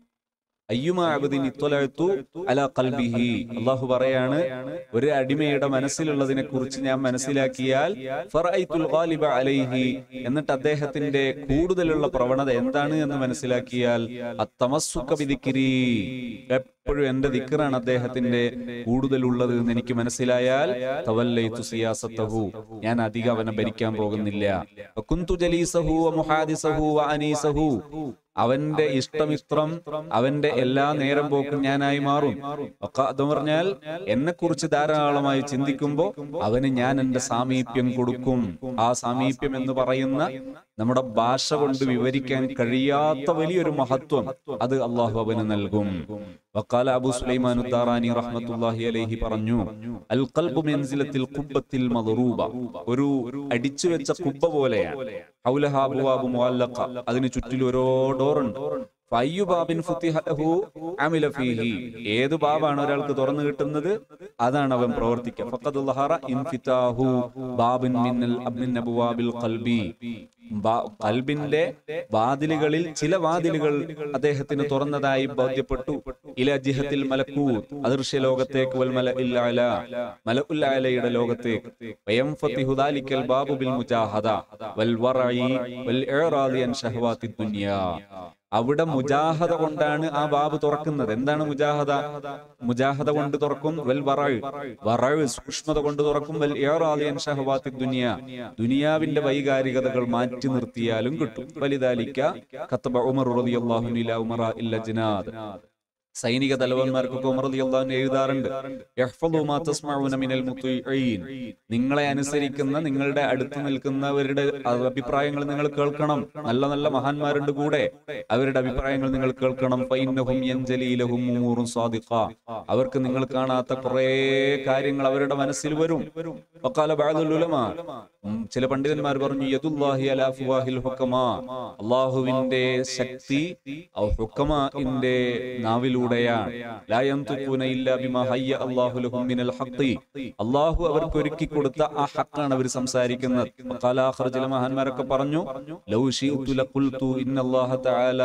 അയ്യുമാ അബ്ദിൻ ഇത്വലഅതു അലാ ഖൽബിഹി അല്ലാഹു പറയാണ് ഒരു അടിമയുടെ മനസ്സിലുള്ളതിനെ കുറിച്ച് ഞാൻ മനസ്സിലാക്കിയാൽ ഫറഅയ്തുൽ ഗാലിബ അലൈഹി എന്നിട്ട് അദ്ദേഹത്തിന്റെ കൂടുതലുള്ള പ്രവണത എന്താണ് എന്ന് മനസ്സിലാക്കിയാൽ അത്തമസ്സുക ബിദിക്രി എപ്പോഴും എന്റെ ദിക്റാണ് അദ്ദേഹത്തിന്റെ കൂടുതലുള്ളത് എന്ന് എനിക്ക് മനസ്സിലായാൽ തവല്ലൈതു സിയാസത്തഹു ഞാൻ അധികം അവനെ ഭരിക്കാൻ പോകുന്നില്ല വകുന്തു ജലീസഹു വമുഹാദിസഹു വഅനീസഹു അവന്റെ ഇഷ്ടമിത്രം അവന്റെ എല്ലാ നേരം പോക്കും ഞാനായി മാറും ഒക്കെ അത് പറഞ്ഞാൽ എന്നെ കുറിച്ച് ധാരാളമായി ചിന്തിക്കുമ്പോ അവന് ഞാൻ എന്റെ സാമീപ്യം കൊടുക്കും ആ സാമീപ്യം എന്ന് പറയുന്ന നമ്മുടെ ഭാഷ കൊണ്ട് വിവരിക്കാൻ കഴിയാത്ത വലിയൊരു മഹത്വം അത് അള്ളാഹു അവന് നൽകും വക്കാല അബു സുലൈമാൻ ഉദ്ദാറാനി റഹ്മത്തുള്ളാഹി അലൈഹി പറഞ്ഞു അൽ ഖൽബു മൻസിലത്തിൽ ഖുബ്ബത്തിൽ മദ്റൂബ ഒരു അടിച്ചു വെച്ച കുബ്ബ പോലെയാണ് ഹൗലഹ അബ്വാബു മുഅല്ലഖ അതിന് ചുറ്റിലും ഓരോ ഡോറുണ്ട് ഫയ്യു ബാബിൻ ഫുത്തിഹ ലഹു അമില ഫീഹി ഏത് ബാബാണ് ഒരാൾക്ക് തുറന്നു കിട്ടുന്നത് അതാണ് അവൻ പ്രവർത്തിക്കുക ഫഖദ് ലഹറ ഇൻഫിതാഹു ബാബിൻ മിന്നൽ മിൻ അബ്വാബിൽ ഖൽബി ബാ- കൽബിന്റെ വാതിലുകളിൽ ചില വാതിലുകൾ അദ്ദേഹത്തിന് തുറന്നതായി ബോധ്യപ്പെട്ടു ഇല ജിഹത്തിൽ മലക്കൂത്ത് അദൃശ്യ ലോകത്തേക്ക് വൽ മല ഇല്ലാല മല ഉല്ലാലയുടെ ലോകത്തേക്ക് വയം ഫത്തിഹു ദാലിക്കൽ ബാബു ബിൽ മുജാഹദ വൽ വറഇ വൽ ഇറാദി അൻ ശഹവാത്തി ദുനിയാ അവിടെ മുജാഹദ കൊണ്ടാണ് ആ ബാബ് തുറക്കുന്നത് എന്താണ് മുജാഹദ മുജാഹദ കൊണ്ട് തുറക്കും വൽ വറഴ് വറഴ് സൂക്ഷ്മത കൊണ്ട് തുറക്കും വൽ ഇറാദി അൻ ശഹവാത്തി ദുനിയാ ദുനിയാവിന്റെ വൈകാരികതകൾ മാറ്റി നിർത്തിയാലും കിട്ടും വലിതാലിക്ക കത്തബ ഉമർ റളിയല്ലാഹു അൻഹു ഇലാ ഉമറ ഇല്ല ജിനാദ് സൈനിക തലവന്മാർക്കൊക്കെ ഉമർ റളിയല്ലാഹു അൻഹു എഴുതാറുണ്ട് യഹ്ഫളു മാ തസ്മഊന മിനൽ മുത്തീഈൻ നിങ്ങളെ അനുസരിക്കുന്ന നിങ്ങളുടെ അടുത്ത് നിൽക്കുന്നവരുടെ അഭിപ്രായങ്ങൾ നിങ്ങൾ കേൾക്കണം നല്ല നല്ല മഹാന്മാരുണ്ട് കൂടെ അവരുടെ അഭിപ്രായങ്ങൾ നിങ്ങൾ കേൾക്കണം ഫൈന്നഹും യൻജലി ലഹും ഉമൂറുൻ സാദിഖ അവർക്ക് നിങ്ങൾ കാണാത്ത കുറേ കാര്യങ്ങൾ അവരുടെ മനസ്സിൽ വരും വഖാല ബഅദുൽ ഉലമാ ഉം, ചില പണ്ഡിതന്മാർ പറഞ്ഞു യദുല്ലാഹി അലാ ഫുവാഹിൽ ഹുക്കമാ അള്ളാഹുവിന്റെ ശക്തി ഔ ഹുക്കമാഇന്റെ നാവിലൂടെയാണ് ലാ യൻതുഖൂന ഇല്ലാ ബിമാ ഹയ്യ അല്ലാഹു ലഹും മിനൽ ഹഖ് അള്ളാഹു അവർക്ക് ഒരുക്കി കൊടുത്ത ആ ഹക്കാണ് അവർ സംസാരിക്കുന്നത് വഖാല ആഖർ ചില മഹാന്മാരൊക്കെ പറഞ്ഞു ലൗ ശിഅ്തു ലഖുൽതു ഇന്നല്ലാഹ തആല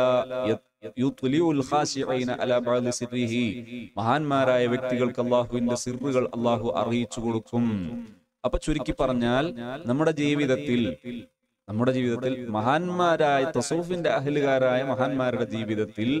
യ- യുത്ലിഉൽ ഖാശിഈന അലാ ബഅദി സിർരിഹി മഹാന്മാരായ വ്യക്തികൾക്ക് അള്ളാഹുവിന്റെ സിറുകൾ അള്ളാഹു അറിയിച്ചു കൊടുക്കും അപ്പൊ ചുരുക്കി പറഞ്ഞാൽ നമ്മുടെ ജീവിതത്തിൽ നമ്മുടെ ജീവിതത്തിൽ മഹാന്മാരായ തസൂഫിന്റെ അഹലുകാരായ മഹാന്മാരുടെ ജീവിതത്തിൽ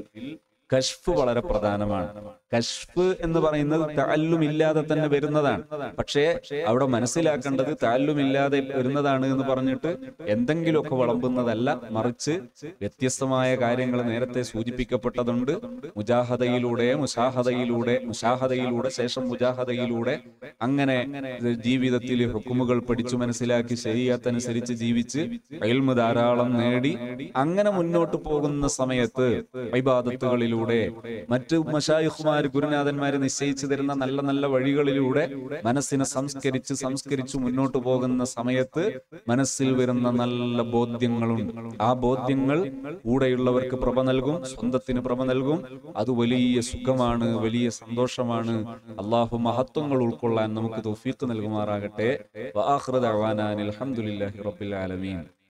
കഷ്ഫ് വളരെ പ്രധാനമാണ് കഷ്ഫ് എന്ന് പറയുന്നത് താല്ലും ഇല്ലാതെ തന്നെ വരുന്നതാണ് പക്ഷേ അവിടെ മനസ്സിലാക്കേണ്ടത് താല്ലും ഇല്ലാതെ വരുന്നതാണ് എന്ന് പറഞ്ഞിട്ട് എന്തെങ്കിലുമൊക്കെ വിളമ്പുന്നതല്ല മറിച്ച് വ്യത്യസ്തമായ കാര്യങ്ങൾ നേരത്തെ സൂചിപ്പിക്കപ്പെട്ടതുണ്ട് മുജാഹദയിലൂടെ മുഷാഹദയിലൂടെ മുഷാഹദയിലൂടെ ശേഷം മുജാഹദയിലൂടെ അങ്ങനെ ജീവിതത്തിൽ ഹുക്കുമുകൾ പഠിച്ചു മനസ്സിലാക്കി ശരീരത്തനുസരിച്ച് ജീവിച്ച് അയൽമ് ധാരാളം നേടി അങ്ങനെ മുന്നോട്ട് പോകുന്ന സമയത്ത് ഇബാദത്തുകളിലൂടെ മറ്റ് മഷായിഖുമാർ ഗുരുനാഥന്മാര് നിശ്ചയിച്ചു തരുന്ന നല്ല നല്ല വഴികളിലൂടെ മനസ്സിനെ സംസ്കരിച്ച് സംസ്കരിച്ചു മുന്നോട്ട് പോകുന്ന സമയത്ത് മനസ്സിൽ വരുന്ന നല്ല ബോധ്യങ്ങളുണ്ട് ആ ബോധ്യങ്ങൾ കൂടെയുള്ളവർക്ക് പ്രഭ നൽകും സ്വന്തത്തിന് പ്രഭ നൽകും അത് വലിയ സുഖമാണ് വലിയ സന്തോഷമാണ് അള്ളാഹു മഹത്വങ്ങൾ ഉൾക്കൊള്ളാൻ നമുക്ക് തൗഫീഖ് നൽകുമാറാകട്ടെ വആഖിറു ദഅവാനാ അനിൽ ഹംദുലില്ലാഹി റബ്ബിൽ ആലമീൻ